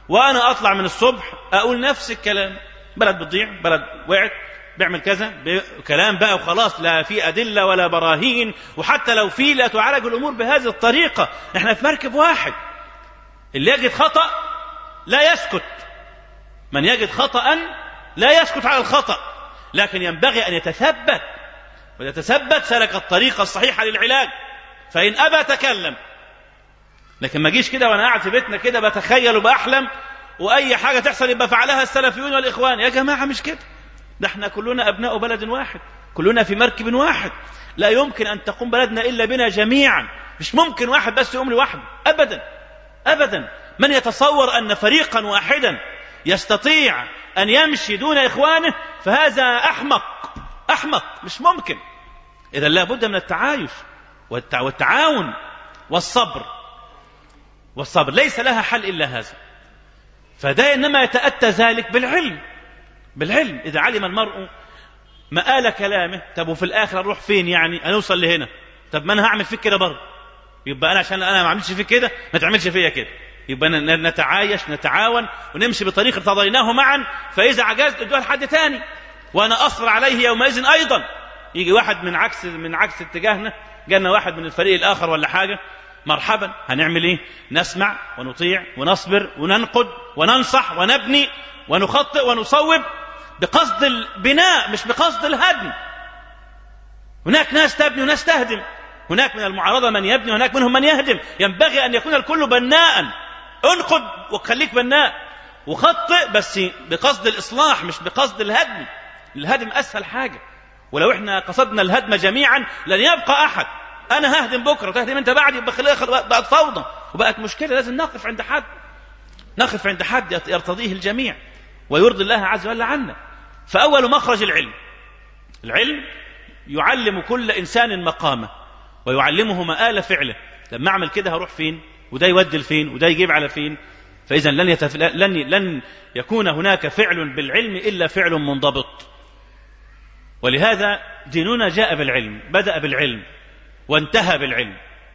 وأنا أطلع من الصبح أقول نفس الكلام بلد بتضيع بلد وقعت بيعمل كذا كلام بقى وخلاص لا في أدلة ولا براهين وحتى لو في لا تعالج الأمور بهذه الطريقة احنا في مركب واحد اللي يجد خطأ لا يسكت من يجد خطأ لا يسكت على الخطأ لكن ينبغي أن يتثبت ويتثبت سلك الطريقة الصحيحة للعلاج فإن أبى تكلم لكن ما اجيش كده وانا قاعد في بيتنا كده بتخيل وبأحلم واي حاجه تحصل يبقى فعلها السلفيون والاخوان يا جماعه مش كده ده احنا كلنا ابناء بلد واحد كلنا في مركب واحد لا يمكن ان تقوم بلدنا الا بنا جميعا مش ممكن واحد بس يقوم لوحده ابدا ابدا من يتصور ان فريقا واحدا يستطيع ان يمشي دون اخوانه فهذا احمق احمق مش ممكن اذا لابد من التعايش والتعاون والصبر والصبر ليس لها حل الا هذا فده انما يتاتى ذلك بالعلم بالعلم اذا علم المرء مآل كلامه طب وفي الاخر نروح فين يعني هنوصل لهنا طب ما انا هعمل فيك كده برضه يبقى انا عشان انا ما اعملش فيك كده ما تعملش فيا كده يبقى نتعايش نتعاون ونمشي بطريق ارتضيناه معا فاذا عجزت ادوها لحد تاني وانا اصبر عليه يومئذ ايضا يجي واحد من عكس من عكس اتجاهنا جانا واحد من الفريق الاخر ولا حاجه مرحبا هنعمل ايه نسمع ونطيع ونصبر وننقد وننصح ونبني ونخطئ ونصوب بقصد البناء مش بقصد الهدم هناك ناس تبني وناس تهدم هناك من المعارضة من يبني وهناك منهم من يهدم ينبغي أن يكون الكل بناء انقد وخليك بناء وخطئ بس بقصد الإصلاح مش بقصد الهدم الهدم أسهل حاجة ولو احنا قصدنا الهدم جميعا لن يبقى أحد أنا ههدم بكرة وتهدم أنت بعدي يبقى خليها بقت فوضى وبقت مشكلة لازم نقف عند حد نقف عند حد يرتضيه الجميع ويرضي الله عز وجل عنا فأول مخرج العلم العلم يعلم كل إنسان مقامه ويعلمه مآل فعله لما أعمل كده هروح فين وده يودي لفين وده يجيب على فين فإذا لن, يتف... لن لن يكون هناك فعل بالعلم إلا فعل منضبط ولهذا ديننا جاء بالعلم بدأ بالعلم وانتهى بالعلم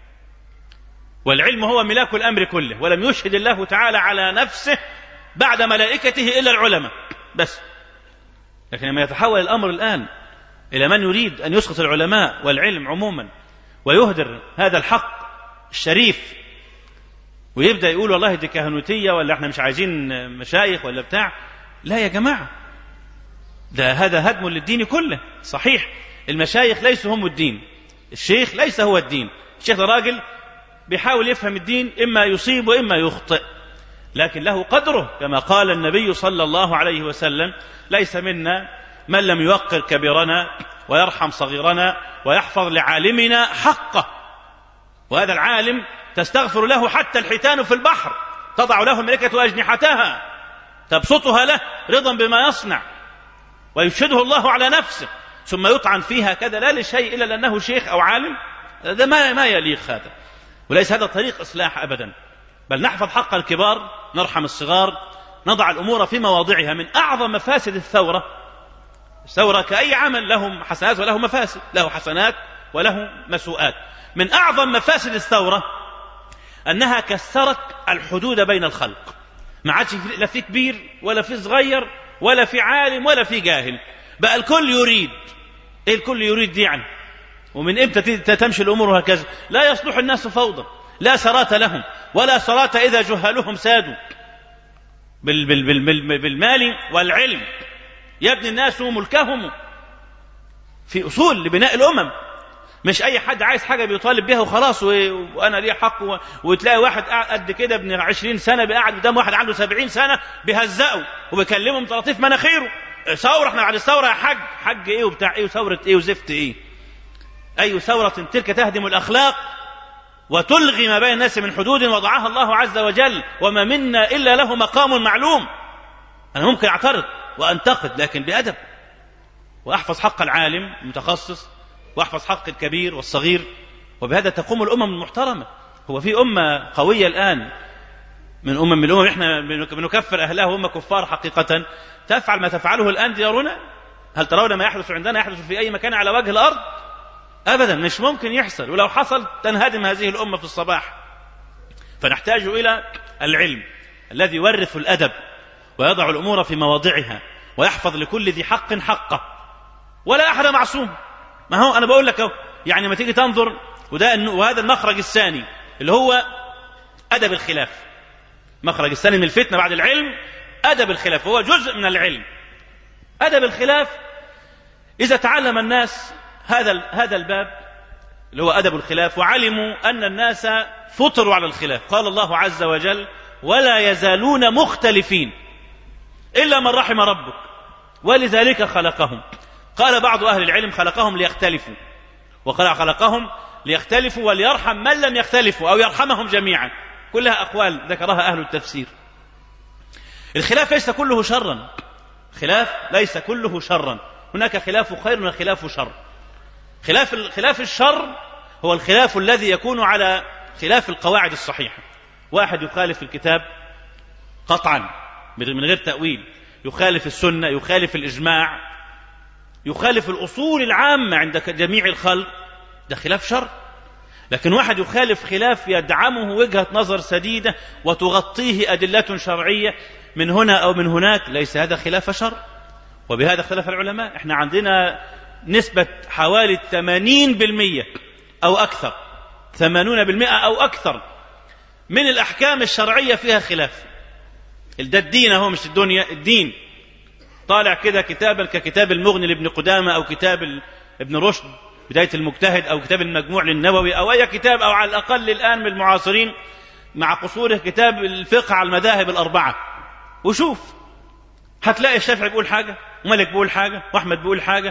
والعلم هو ملاك الأمر كله ولم يشهد الله تعالى على نفسه بعد ملائكته إلا العلماء بس لكن لما يتحول الأمر الآن إلى من يريد أن يسقط العلماء والعلم عموما ويهدر هذا الحق الشريف ويبدأ يقول والله دي كهنوتية ولا احنا مش عايزين مشايخ ولا بتاع لا يا جماعة ده هذا هدم للدين كله صحيح المشايخ ليسوا هم الدين الشيخ ليس هو الدين الشيخ ده راجل بيحاول يفهم الدين إما يصيب وإما يخطئ لكن له قدره كما قال النبي صلى الله عليه وسلم ليس منا من لم يوقر كبيرنا ويرحم صغيرنا ويحفظ لعالمنا حقه وهذا العالم تستغفر له حتى الحيتان في البحر تضع له الملكة أجنحتها تبسطها له رضا بما يصنع ويشهده الله على نفسه ثم يطعن فيها كذا لا لشيء إلا لأنه شيخ أو عالم هذا ما ما يليق هذا وليس هذا طريق إصلاح أبدا بل نحفظ حق الكبار نرحم الصغار نضع الأمور في مواضعها من أعظم مفاسد الثورة الثورة كأي عمل له حسنات وله مفاسد له حسنات وله مسوءات من أعظم مفاسد الثورة أنها كسرت الحدود بين الخلق ما عادش لا في كبير ولا في صغير ولا في عالم ولا في جاهل بقى الكل يريد ايه الكل يريد دي يعني ومن امتى تمشي الامور هكذا لا يصلح الناس فوضى لا سرات لهم ولا سرات اذا جهالهم سادوا بال بال بال بال بالمال والعلم يبني الناس ملكهم في اصول لبناء الامم مش اي حد عايز حاجه بيطالب بيها وخلاص وانا ليه حق و... وتلاقي واحد قاعد قد كده ابن 20 سنه قاعد قدام واحد عنده 70 سنه بيهزقه وبيكلمهم طراطيف مناخيره ثوره احنا بعد الثوره يا حاج حج ايه وبتاع ايه وثوره ايه وزفت ايه اي ثوره تلك تهدم الاخلاق وتلغي ما بين الناس من حدود وضعها الله عز وجل وما منا الا له مقام معلوم انا ممكن اعترض وانتقد لكن بادب واحفظ حق العالم المتخصص واحفظ حق الكبير والصغير وبهذا تقوم الامم المحترمه هو في امه قويه الان من امم من الامم احنا بنكفر اهلها وهم كفار حقيقه تفعل ما تفعله الان ديارنا هل ترون ما يحدث عندنا يحدث في اي مكان على وجه الارض ابدا مش ممكن يحصل ولو حصل تنهدم هذه الامه في الصباح فنحتاج الى العلم الذي يورث الأدب ويضع الأمور في مواضعها ويحفظ لكل ذي حق حقه ولا أحد معصوم ما هو أنا بقول لك أهو يعني ما تيجي تنظر وده وهذا المخرج الثاني اللي هو أدب الخلاف مخرج الثاني من الفتنة بعد العلم أدب الخلاف هو جزء من العلم أدب الخلاف إذا تعلم الناس هذا هذا الباب اللي هو أدب الخلاف وعلموا أن الناس فطروا على الخلاف قال الله عز وجل ولا يزالون مختلفين إلا من رحم ربك ولذلك خلقهم قال بعض أهل العلم خلقهم ليختلفوا وقال خلقهم ليختلفوا وليرحم من لم يختلفوا أو يرحمهم جميعا كلها أقوال ذكرها أهل التفسير الخلاف ليس كله شرا خلاف ليس كله شرا هناك خلاف خير وخلاف شر خلاف خلاف الشر هو الخلاف الذي يكون على خلاف القواعد الصحيحه واحد يخالف الكتاب قطعا من غير تاويل يخالف السنه يخالف الاجماع يخالف الاصول العامه عند جميع الخلق ده خلاف شر لكن واحد يخالف خلاف يدعمه وجهه نظر سديده وتغطيه ادله شرعيه من هنا او من هناك ليس هذا خلاف شر وبهذا اختلف العلماء احنا عندنا نسبة حوالي 80% أو أكثر 80% أو أكثر من الأحكام الشرعية فيها خلاف ده الدين هو مش الدنيا الدين طالع كده كتابا ككتاب المغني لابن قدامة أو كتاب ابن رشد بداية المجتهد أو كتاب المجموع للنووي أو أي كتاب أو على الأقل الآن من المعاصرين مع قصوره كتاب الفقه على المذاهب الأربعة وشوف هتلاقي الشافعي بيقول حاجة ومالك بيقول حاجة وأحمد بيقول حاجة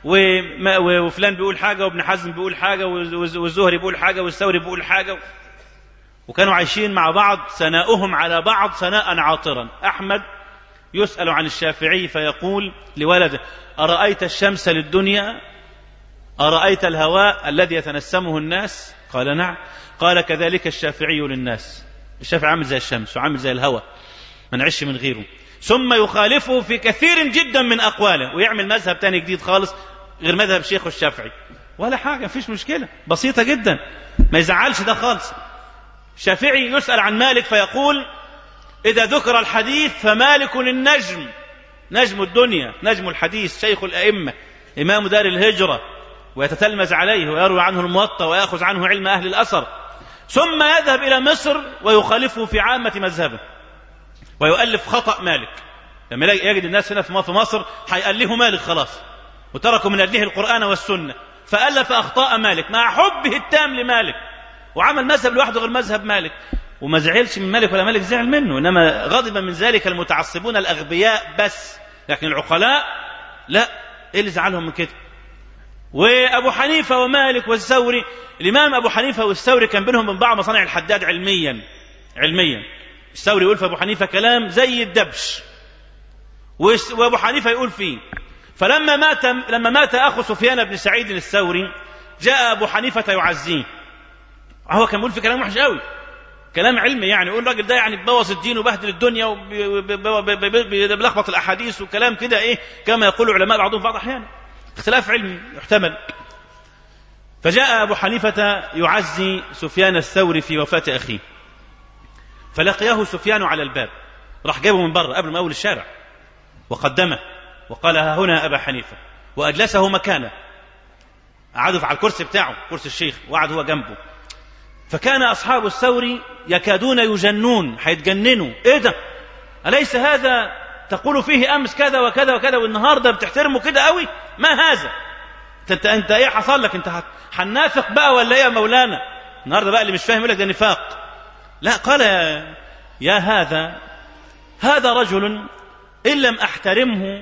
وفلان بيقول حاجة وابن حزم بيقول حاجة والزهري بيقول حاجة والثوري بيقول حاجة وكانوا عايشين مع بعض ثناؤهم على بعض ثناء عاطرا أحمد يسأل عن الشافعي فيقول لولده أرأيت الشمس للدنيا أرأيت الهواء الذي يتنسمه الناس قال نعم قال كذلك الشافعي للناس الشافعي عامل زي الشمس وعامل زي الهواء ما نعيش من غيره ثم يخالفه في كثير جدا من أقواله ويعمل مذهب تاني جديد خالص غير مذهب شيخه الشافعي ولا حاجة مفيش مشكلة بسيطة جدا ما يزعلش ده خالص الشافعي يسأل عن مالك فيقول إذا ذكر الحديث فمالك النجم نجم الدنيا نجم الحديث شيخ الأئمة إمام دار الهجرة ويتتلمذ عليه ويروي عنه الموطأ ويأخذ عنه علم أهل الأثر ثم يذهب إلى مصر ويخالفه في عامة مذهبه ويؤلف خطأ مالك لما يجد الناس هنا في مصر هيألهوا مالك خلاص وتركوا من أجله القرآن والسنة فألف أخطاء مالك مع حبه التام لمالك وعمل مذهب لوحده غير مذهب مالك وما زعلش من مالك ولا مالك زعل منه إنما غضب من ذلك المتعصبون الأغبياء بس لكن العقلاء لا إيه اللي زعلهم من كده وأبو حنيفة ومالك والثوري الإمام أبو حنيفة والثوري كان بينهم من بعض مصانع الحداد علميا علميا الثوري يقول في أبو حنيفة كلام زي الدبش وأبو حنيفة يقول فيه فلما مات لما مات أخو سفيان بن سعيد الثوري جاء أبو حنيفة يعزيه هو كان بيقول في كلام وحش قوي كلام علمي يعني يقول الراجل ده يعني بوظ الدين وبهدل الدنيا وبيلخبط الاحاديث وكلام كده ايه كما يقول العلماء بعضهم بعض احيانا اختلاف علمي يحتمل فجاء ابو حنيفه يعزي سفيان الثوري في وفاه اخيه فلقيه سفيان على الباب راح جابه من بره قبل ما اول الشارع وقدمه وقال ها هنا ابا حنيفه واجلسه مكانه قعدوا على الكرسي بتاعه كرسي الشيخ وقعد هو جنبه فكان أصحاب الثور يكادون يجنون حيتجننوا إيه ده أليس هذا تقول فيه أمس كذا وكذا وكذا والنهاردة بتحترمه كده قوي ما هذا انت انت ايه حصل لك انت هنافق بقى ولا ايه يا مولانا النهارده بقى اللي مش فاهم يقول لك ده نفاق لا قال يا, يا هذا هذا رجل ان لم احترمه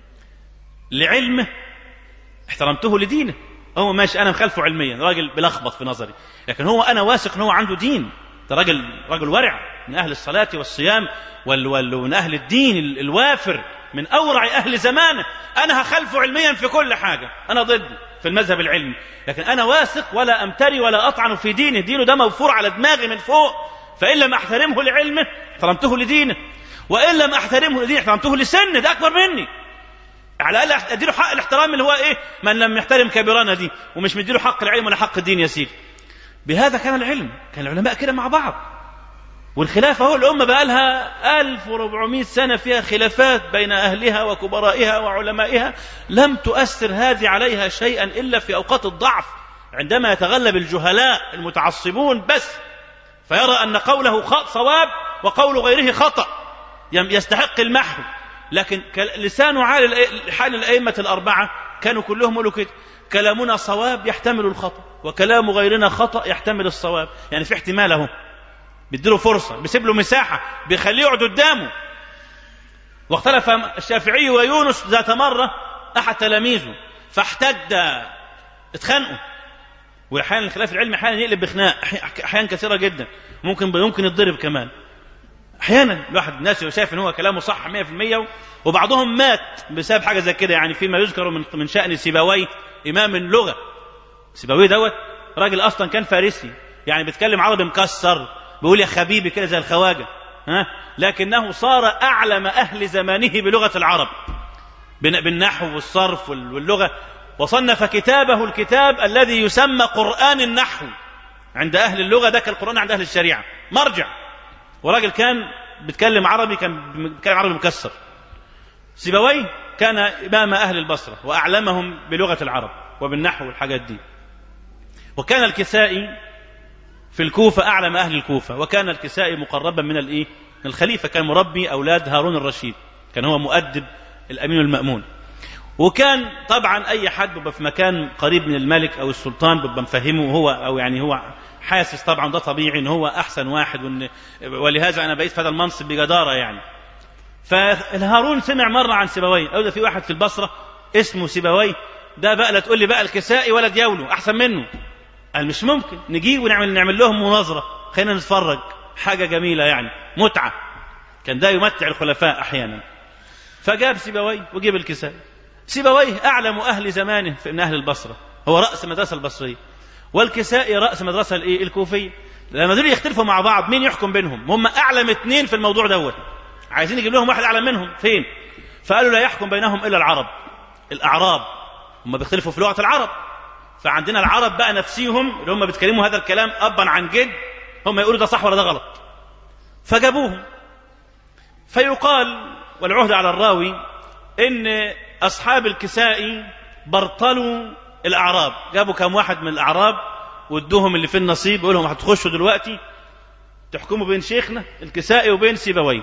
لعلمه احترمته لدينه هو ماشي انا مخالفه علميا راجل بلخبط في نظري لكن هو انا واثق ان هو عنده دين ده راجل راجل ورع من اهل الصلاه والصيام وال وال ومن اهل الدين الوافر من اورع اهل زمانه انا هخالفه علميا في كل حاجه انا ضد في المذهب العلمي لكن انا واثق ولا امتري ولا اطعن في دينه دينه ده موفور على دماغي من فوق فان لم احترمه لعلمه احترمته لدينه وان لم احترمه لدينه احترمته لسنه ده اكبر مني على الاقل اديله حق الاحترام اللي هو ايه من لم يحترم كبيرانا دي ومش مديله حق العلم ولا حق الدين يا سيدي بهذا كان العلم كان العلماء كده مع بعض والخلافة هو الأمة بقى لها 1400 سنة فيها خلافات بين أهلها وكبرائها وعلمائها لم تؤثر هذه عليها شيئا إلا في أوقات الضعف عندما يتغلب الجهلاء المتعصبون بس فيرى أن قوله صواب وقول غيره خطأ يستحق المحو لكن لسان حال الأئمة الأربعة كانوا كلهم يقولوا كده كلامنا صواب يحتمل الخطأ وكلام غيرنا خطأ يحتمل الصواب يعني في احتمال اهو بيديله فرصة بيسيب له مساحة بيخليه يقعد قدامه واختلف الشافعي ويونس ذات مرة أحد تلاميذه فاحتد اتخانقوا واحيانا الخلاف العلمي احيانا يقلب بخناق احيانا كثيره جدا ممكن ممكن يتضرب كمان احيانا الواحد الناس شايف ان هو كلامه صح 100% وبعضهم مات بسبب حاجه زي كده يعني فيما يذكر من من شان سيبويه امام اللغه سيبويه دوت راجل اصلا كان فارسي يعني بيتكلم عربي مكسر بيقول يا خبيبي كده زي الخواجه ها لكنه صار اعلم اهل زمانه بلغه العرب بالنحو والصرف واللغه وصنف كتابه الكتاب الذي يسمى قرآن النحو عند أهل اللغة ده كالقرآن عند أهل الشريعة مرجع وراجل كان بيتكلم عربي كان بيتكلم عربي مكسر سيبويه كان إمام أهل البصرة وأعلمهم بلغة العرب وبالنحو والحاجات دي وكان الكسائي في الكوفة أعلم أهل الكوفة وكان الكسائي مقربا من الإيه؟ الخليفة كان مربي أولاد هارون الرشيد كان هو مؤدب الأمين المأمون وكان طبعا اي حد بيبقى في مكان قريب من الملك او السلطان بيبقى مفهمه هو او يعني هو حاسس طبعا ده طبيعي ان هو احسن واحد وإن ولهذا انا بقيت في هذا المنصب بجداره يعني فالهارون سمع مره عن سيبويه او ده في واحد في البصره اسمه سيبويه ده بقى لا تقول لي بقى الكسائي ولا دياوله احسن منه قال مش ممكن نجي ونعمل نعمل لهم مناظره خلينا نتفرج حاجه جميله يعني متعه كان ده يمتع الخلفاء احيانا فجاب سيبويه وجيب الكسائي سيبويه أعلم أهل زمانه في من أهل البصرة هو رأس المدرسة البصرية والكسائي رأس مدرسة الإيه الكوفية لما دول يختلفوا مع بعض مين يحكم بينهم هم أعلم اثنين في الموضوع دوت عايزين يجيب لهم واحد أعلم منهم فين فقالوا لا يحكم بينهم إلا العرب الأعراب هم بيختلفوا في لغة العرب فعندنا العرب بقى نفسيهم اللي هم بيتكلموا هذا الكلام أبا عن جد هم يقولوا ده صح ولا ده غلط فجابوهم فيقال والعهد على الراوي ان أصحاب الكسائي برطلوا الأعراب جابوا كم واحد من الأعراب وادوهم اللي في النصيب يقول لهم هتخشوا دلوقتي تحكموا بين شيخنا الكسائي وبين سيبويه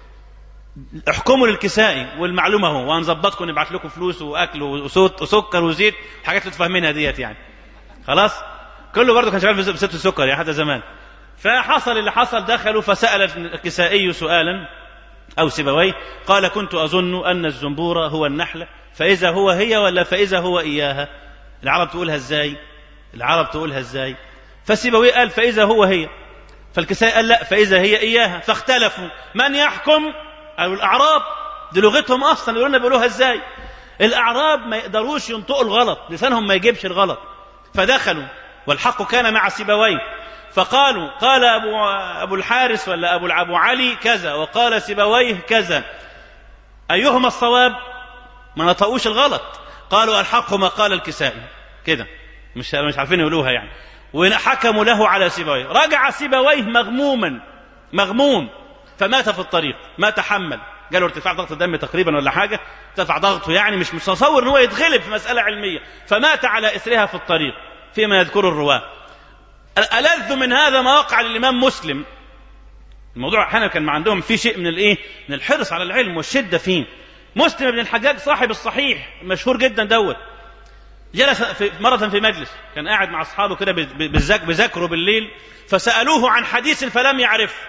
احكموا للكسائي والمعلومة هو وهنظبطكم نبعت لكم فلوس وأكل وصوت وسكر وزيت حاجات اللي تفهمينها ديت يعني خلاص كله برضه كان شغال في ست السكر يعني حتى زمان فحصل اللي حصل دخلوا فسأل الكسائي سؤالا أو سيبويه قال كنت أظن أن الزنبور هو النحلة فإذا هو هي ولا فإذا هو إياها العرب تقولها إزاي العرب تقولها إزاي فسيبويه قال فإذا هو هي فالكسائي قال لا فإذا هي إياها فاختلفوا من يحكم أو الأعراب دي لغتهم أصلا يقولون بيقولوها إزاي الأعراب ما يقدروش ينطقوا الغلط لسانهم ما يجيبش الغلط فدخلوا والحق كان مع سيبويه فقالوا قال أبو, أبو الحارث ولا أبو, أبو علي كذا وقال سيبويه كذا أيهما الصواب ما نطقوش الغلط قالوا الحق ما قال الكسائي كده مش مش عارفين يقولوها يعني وحكموا له على سيبويه رجع سيبويه مغموما مغموم فمات في الطريق ما تحمل جاله ارتفاع ضغط الدم تقريبا ولا حاجه ارتفع ضغطه يعني مش متصور ان هو يتغلب في مساله علميه فمات على اثرها في الطريق فيما يذكر الرواه ألذ من هذا ما وقع للإمام مسلم الموضوع أحيانا كان عندهم في شيء من الإيه من الحرص على العلم والشدة فيه مسلم بن الحجاج صاحب الصحيح مشهور جدا دوت جلس في مرة في مجلس كان قاعد مع أصحابه كده بذاكروا بالليل فسألوه عن حديث فلم يعرف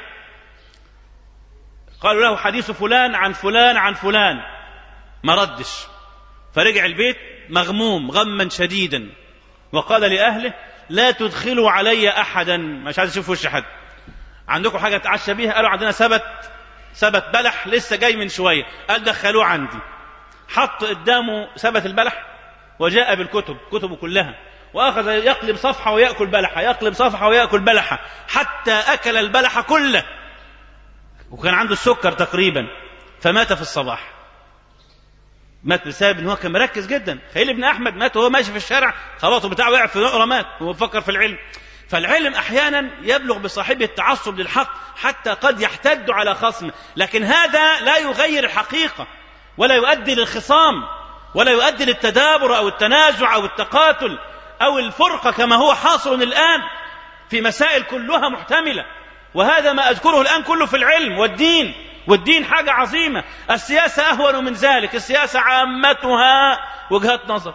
قالوا له حديث فلان عن فلان عن فلان ما ردش فرجع البيت مغموم غما شديدا وقال لأهله لا تدخلوا علي أحدا مش عايز أشوف وش حد عندكم حاجة أتعشى بيها قالوا عندنا سبت سبت بلح لسه جاي من شوية قال دخلوه عندي حط قدامه سبت البلح وجاء بالكتب كتبه كلها وأخذ يقلب صفحة ويأكل بلحة يقلب صفحة ويأكل بلحة حتى أكل البلح كله وكان عنده السكر تقريبا فمات في الصباح مات بسبب ان هو كان مركز جدا خليل ابن احمد مات وهو ماشي في الشارع خلاص بتاعه وقع في نقره مات وهو بيفكر في العلم فالعلم احيانا يبلغ بصاحبه التعصب للحق حتى قد يحتد على خصمه لكن هذا لا يغير الحقيقه ولا يؤدي للخصام ولا يؤدي للتدابر او التنازع او التقاتل او الفرقه كما هو حاصل الان في مسائل كلها محتمله وهذا ما اذكره الان كله في العلم والدين والدين حاجه عظيمه السياسه اهون من ذلك السياسه عامتها وجهات نظر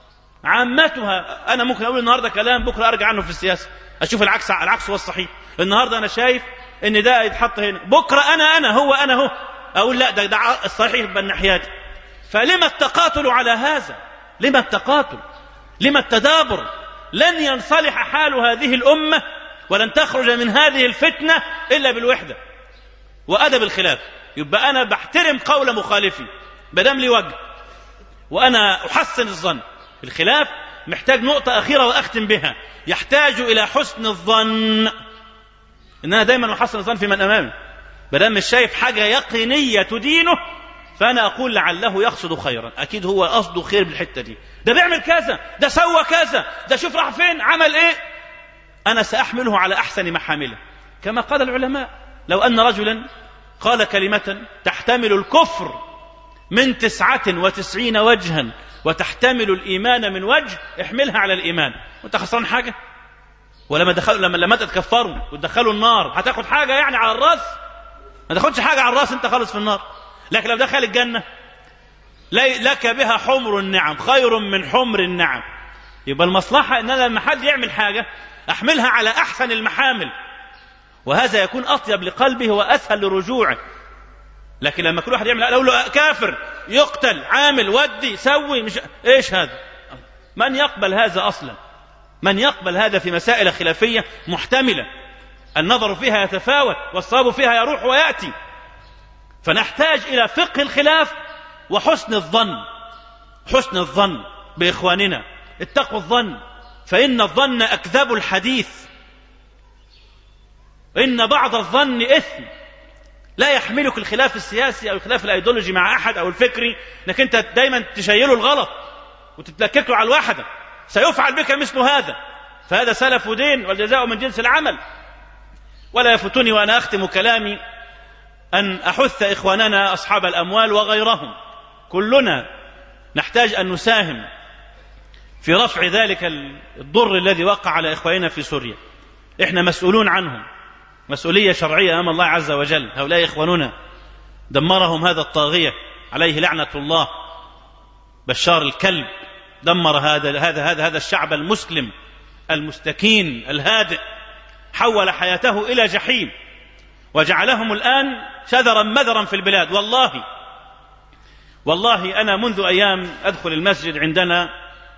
عامتها انا ممكن اقول النهارده كلام بكره ارجع عنه في السياسه اشوف العكس العكس هو الصحيح النهارده انا شايف ان ده يتحط هنا بكره انا انا هو انا هو اقول لا ده, ده الصحيح بالناحيات فلما التقاتل على هذا لما التقاتل لما التدابر لن ينصلح حال هذه الامه ولن تخرج من هذه الفتنه الا بالوحده وادب الخلاف يبقى انا بحترم قول مخالفي بدم لي وجه وانا احسن الظن الخلاف محتاج نقطة أخيرة وأختم بها يحتاج إلى حسن الظن إن أنا دايما أحسن الظن في من أمامي بدل مش شايف حاجة يقينية تدينه فأنا أقول لعله يقصد خيرا أكيد هو قصده خير بالحتة دي ده بيعمل كذا ده سوى كذا ده شوف راح فين عمل إيه أنا سأحمله على أحسن محامله كما قال العلماء لو أن رجلا قال كلمة تحتمل الكفر من تسعة وتسعين وجها وتحتمل الإيمان من وجه احملها على الإيمان وانت خسران حاجة ولما دخلوا لما لما تتكفروا وتدخلوا النار هتاخد حاجة يعني على الراس ما تاخدش حاجة على الراس انت خالص في النار لكن لو دخل الجنة لك بها حمر النعم خير من حمر النعم يبقى المصلحة ان انا لما حد يعمل حاجة احملها على احسن المحامل وهذا يكون اطيب لقلبه واسهل لرجوعه لكن لما كل واحد يعمل اقول له كافر يقتل عامل ودي سوي مش ايش هذا من يقبل هذا اصلا من يقبل هذا في مسائل خلافيه محتمله النظر فيها يتفاوت والصواب فيها يروح وياتي فنحتاج الى فقه الخلاف وحسن الظن حسن الظن باخواننا اتقوا الظن فان الظن اكذب الحديث ان بعض الظن اثم لا يحملك الخلاف السياسي او الخلاف الايديولوجي مع احد او الفكري انك انت دايما تشيله الغلط وتتلكك له على الواحده سيفعل بك مثل هذا فهذا سلف دين والجزاء من جنس العمل ولا يفتني وانا اختم كلامي ان احث اخواننا اصحاب الاموال وغيرهم كلنا نحتاج ان نساهم في رفع ذلك الضر الذي وقع على اخواننا في سوريا احنا مسؤولون عنهم مسؤولية شرعية أمام الله عز وجل هؤلاء إخواننا دمرهم هذا الطاغية عليه لعنة الله بشار الكلب دمر هذا هذا هذا هذا الشعب المسلم المستكين الهادئ حول حياته إلى جحيم وجعلهم الآن شذرا مذرا في البلاد والله والله أنا منذ أيام أدخل المسجد عندنا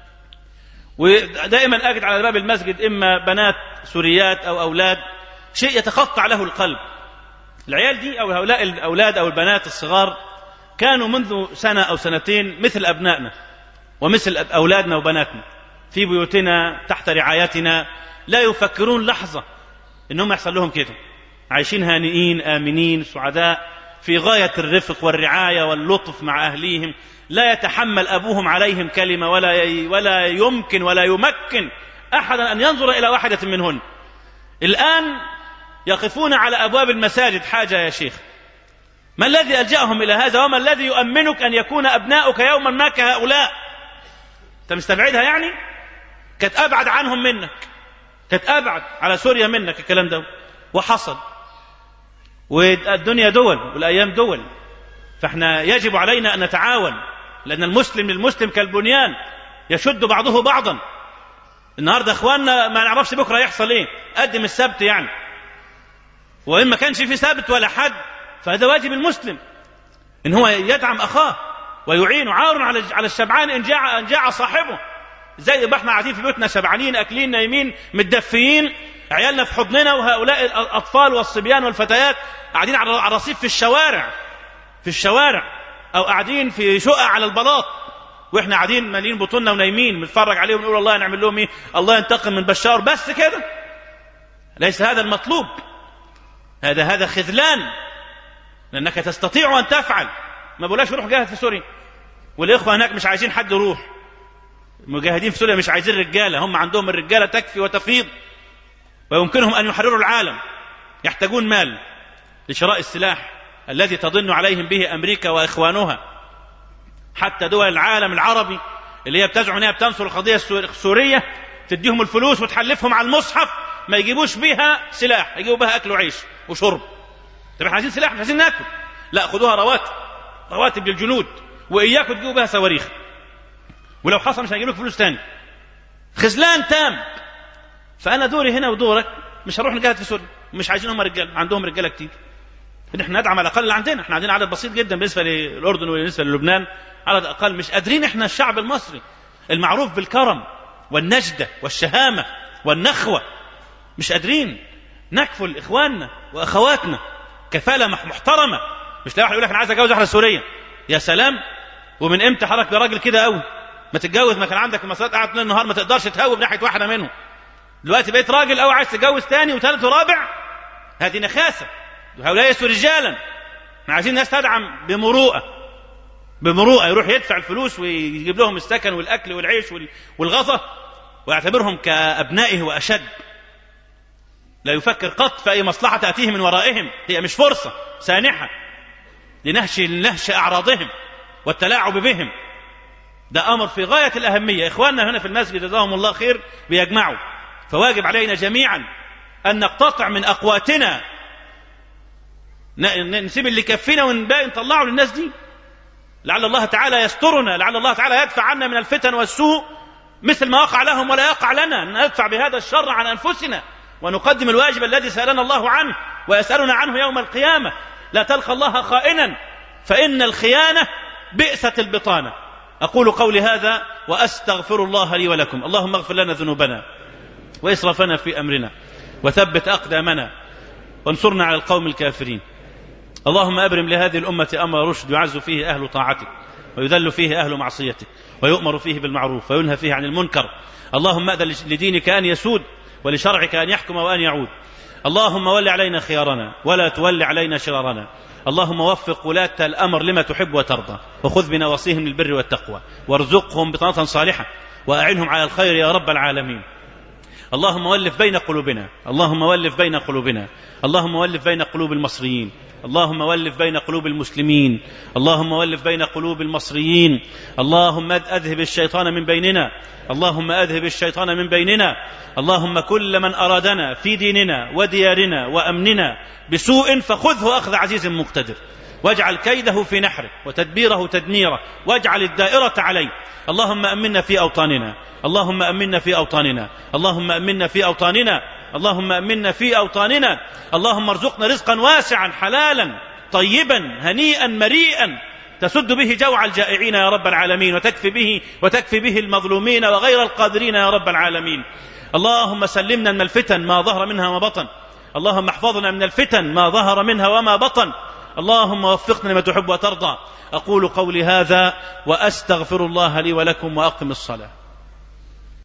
ودائما أجد على باب المسجد إما بنات سوريات أو أولاد شيء يتقطع له القلب العيال دي أو هؤلاء الأولاد أو البنات الصغار كانوا منذ سنة أو سنتين مثل أبنائنا ومثل أولادنا وبناتنا في بيوتنا تحت رعايتنا لا يفكرون لحظة إنهم يحصل لهم كده عايشين هانئين آمنين سعداء في غاية الرفق والرعاية واللطف مع أهليهم لا يتحمل أبوهم عليهم كلمة ولا ولا يمكن ولا يمكن أحدا أن ينظر إلى واحدة منهن الآن يقفون على أبواب المساجد حاجة يا شيخ ما الذي ألجأهم إلى هذا وما الذي يؤمنك أن يكون أبناؤك يوما ما كهؤلاء أنت مستبعدها يعني كانت أبعد عنهم منك كانت أبعد على سوريا منك الكلام ده وحصل والدنيا دول والأيام دول فاحنا يجب علينا أن نتعاون لأن المسلم للمسلم كالبنيان يشد بعضه بعضا النهارده اخواننا ما نعرفش بكره يحصل ايه قدم السبت يعني وإن ما كانش في سبت ولا حد فهذا واجب المسلم إن هو يدعم أخاه ويعين عار على على الشبعان إن جاع إن جاع صاحبه زي ما احنا قاعدين في بيوتنا شبعانين أكلين نايمين متدفيين عيالنا في حضننا وهؤلاء الأطفال والصبيان والفتيات قاعدين على الرصيف في الشوارع في الشوارع أو قاعدين في شقق على البلاط واحنا قاعدين مالين بطوننا ونايمين بنتفرج عليهم ونقول الله نعمل لهم ايه الله ينتقم من بشار بس كده ليس هذا المطلوب هذا هذا خذلان لأنك تستطيع أن تفعل ما بقولهاش روح جاهد في سوريا والإخوة هناك مش عايزين حد يروح المجاهدين في سوريا مش عايزين رجالة هم عندهم الرجالة تكفي وتفيض ويمكنهم أن يحرروا العالم يحتاجون مال لشراء السلاح الذي تضن عليهم به أمريكا وإخوانها حتى دول العالم العربي اللي هي بتزعم انها بتنصر القضيه السوريه تديهم الفلوس وتحلفهم على المصحف ما يجيبوش بيها سلاح يجيبوا بها اكل وعيش وشرب طب احنا عايزين سلاح مش عايزين ناكل لا خدوها رواتب رواتب للجنود واياكم تجيبوا بها صواريخ ولو حصل مش هنجيب لك فلوس تاني خذلان تام فانا دوري هنا ودورك مش هنروح نجاهد في سوريا مش عايزين هم رجال عندهم رجاله كتير احنا ندعم على الاقل اللي عندنا احنا عندنا عدد بسيط جدا بالنسبه للاردن وبالنسبه للبنان عدد اقل مش قادرين احنا الشعب المصري المعروف بالكرم والنجده والشهامه والنخوه مش قادرين نكفل اخواننا واخواتنا كفاله محترمه مش لا واحد يقول لك انا عايز اتجوز واحده سوريه يا سلام ومن امتى حضرتك راجل كده قوي ما تتجوز ما كان عندك المسارات قاعد طول النهار ما تقدرش تهوب ناحيه واحده منهم دلوقتي بقيت راجل قوي عايز تتجوز تاني وثالث ورابع هذه نخاسه هؤلاء ليسوا رجالا احنا عايزين ناس تدعم بمروءه بمروءه يروح يدفع الفلوس ويجيب لهم السكن والاكل والعيش والغطا ويعتبرهم كابنائه واشد لا يفكر قط في اي مصلحه تاتيه من ورائهم هي مش فرصه سانحه لنهش لنهش اعراضهم والتلاعب بهم ده امر في غايه الاهميه اخواننا هنا في المسجد جزاهم الله خير بيجمعوا فواجب علينا جميعا ان نقتطع من اقواتنا نسيب اللي كفينا ونبقى نطلعه للناس دي لعل الله تعالى يسترنا لعل الله تعالى يدفع عنا من الفتن والسوء مثل ما وقع لهم ولا يقع لنا ندفع بهذا الشر عن انفسنا ونقدم الواجب الذي سالنا الله عنه ويسالنا عنه يوم القيامه لا تلقى الله خائنا فان الخيانه بئست البطانه اقول قولي هذا واستغفر الله لي ولكم اللهم اغفر لنا ذنوبنا واسرافنا في امرنا وثبت اقدامنا وانصرنا على القوم الكافرين اللهم أبرم لهذه الأمة أمر رشد يعز فيه أهل طاعتك ويذل فيه أهل معصيتك ويؤمر فيه بالمعروف وينهى فيه عن المنكر اللهم أذن لدينك أن يسود ولشرعك أن يحكم وأن يعود اللهم ول علينا خيارنا ولا تول علينا شرارنا اللهم وفق ولاة الأمر لما تحب وترضى وخذ بنواصيهم للبر والتقوى وارزقهم بطانة صالحة وأعنهم على الخير يا رب العالمين اللهم ولف بين قلوبنا اللهم ولف بين قلوبنا اللهم ولف بين قلوب المصريين اللهم ولف بين قلوب المسلمين اللهم ولف بين قلوب المصريين اللهم اذهب الشيطان من بيننا اللهم اذهب الشيطان من بيننا اللهم كل من ارادنا في ديننا وديارنا وامننا بسوء فخذه اخذ عزيز مقتدر واجعل كيده في نحره وتدبيره تدميره واجعل الدائرة عليه اللهم أمنا في أوطاننا اللهم أمنا في أوطاننا اللهم أمنا في أوطاننا اللهم أمنا في أوطاننا اللهم ارزقنا رزقا واسعا حلالا طيبا هنيئا مريئا تسد به جوع الجائعين يا رب العالمين وتكفي به وتكفي به المظلومين وغير القادرين يا رب العالمين اللهم سلمنا من الفتن ما ظهر منها وما بطن اللهم احفظنا من الفتن ما ظهر منها وما بطن اللهم وفقنا لما تحب وترضى اقول قولي هذا واستغفر الله لي ولكم واقم الصلاه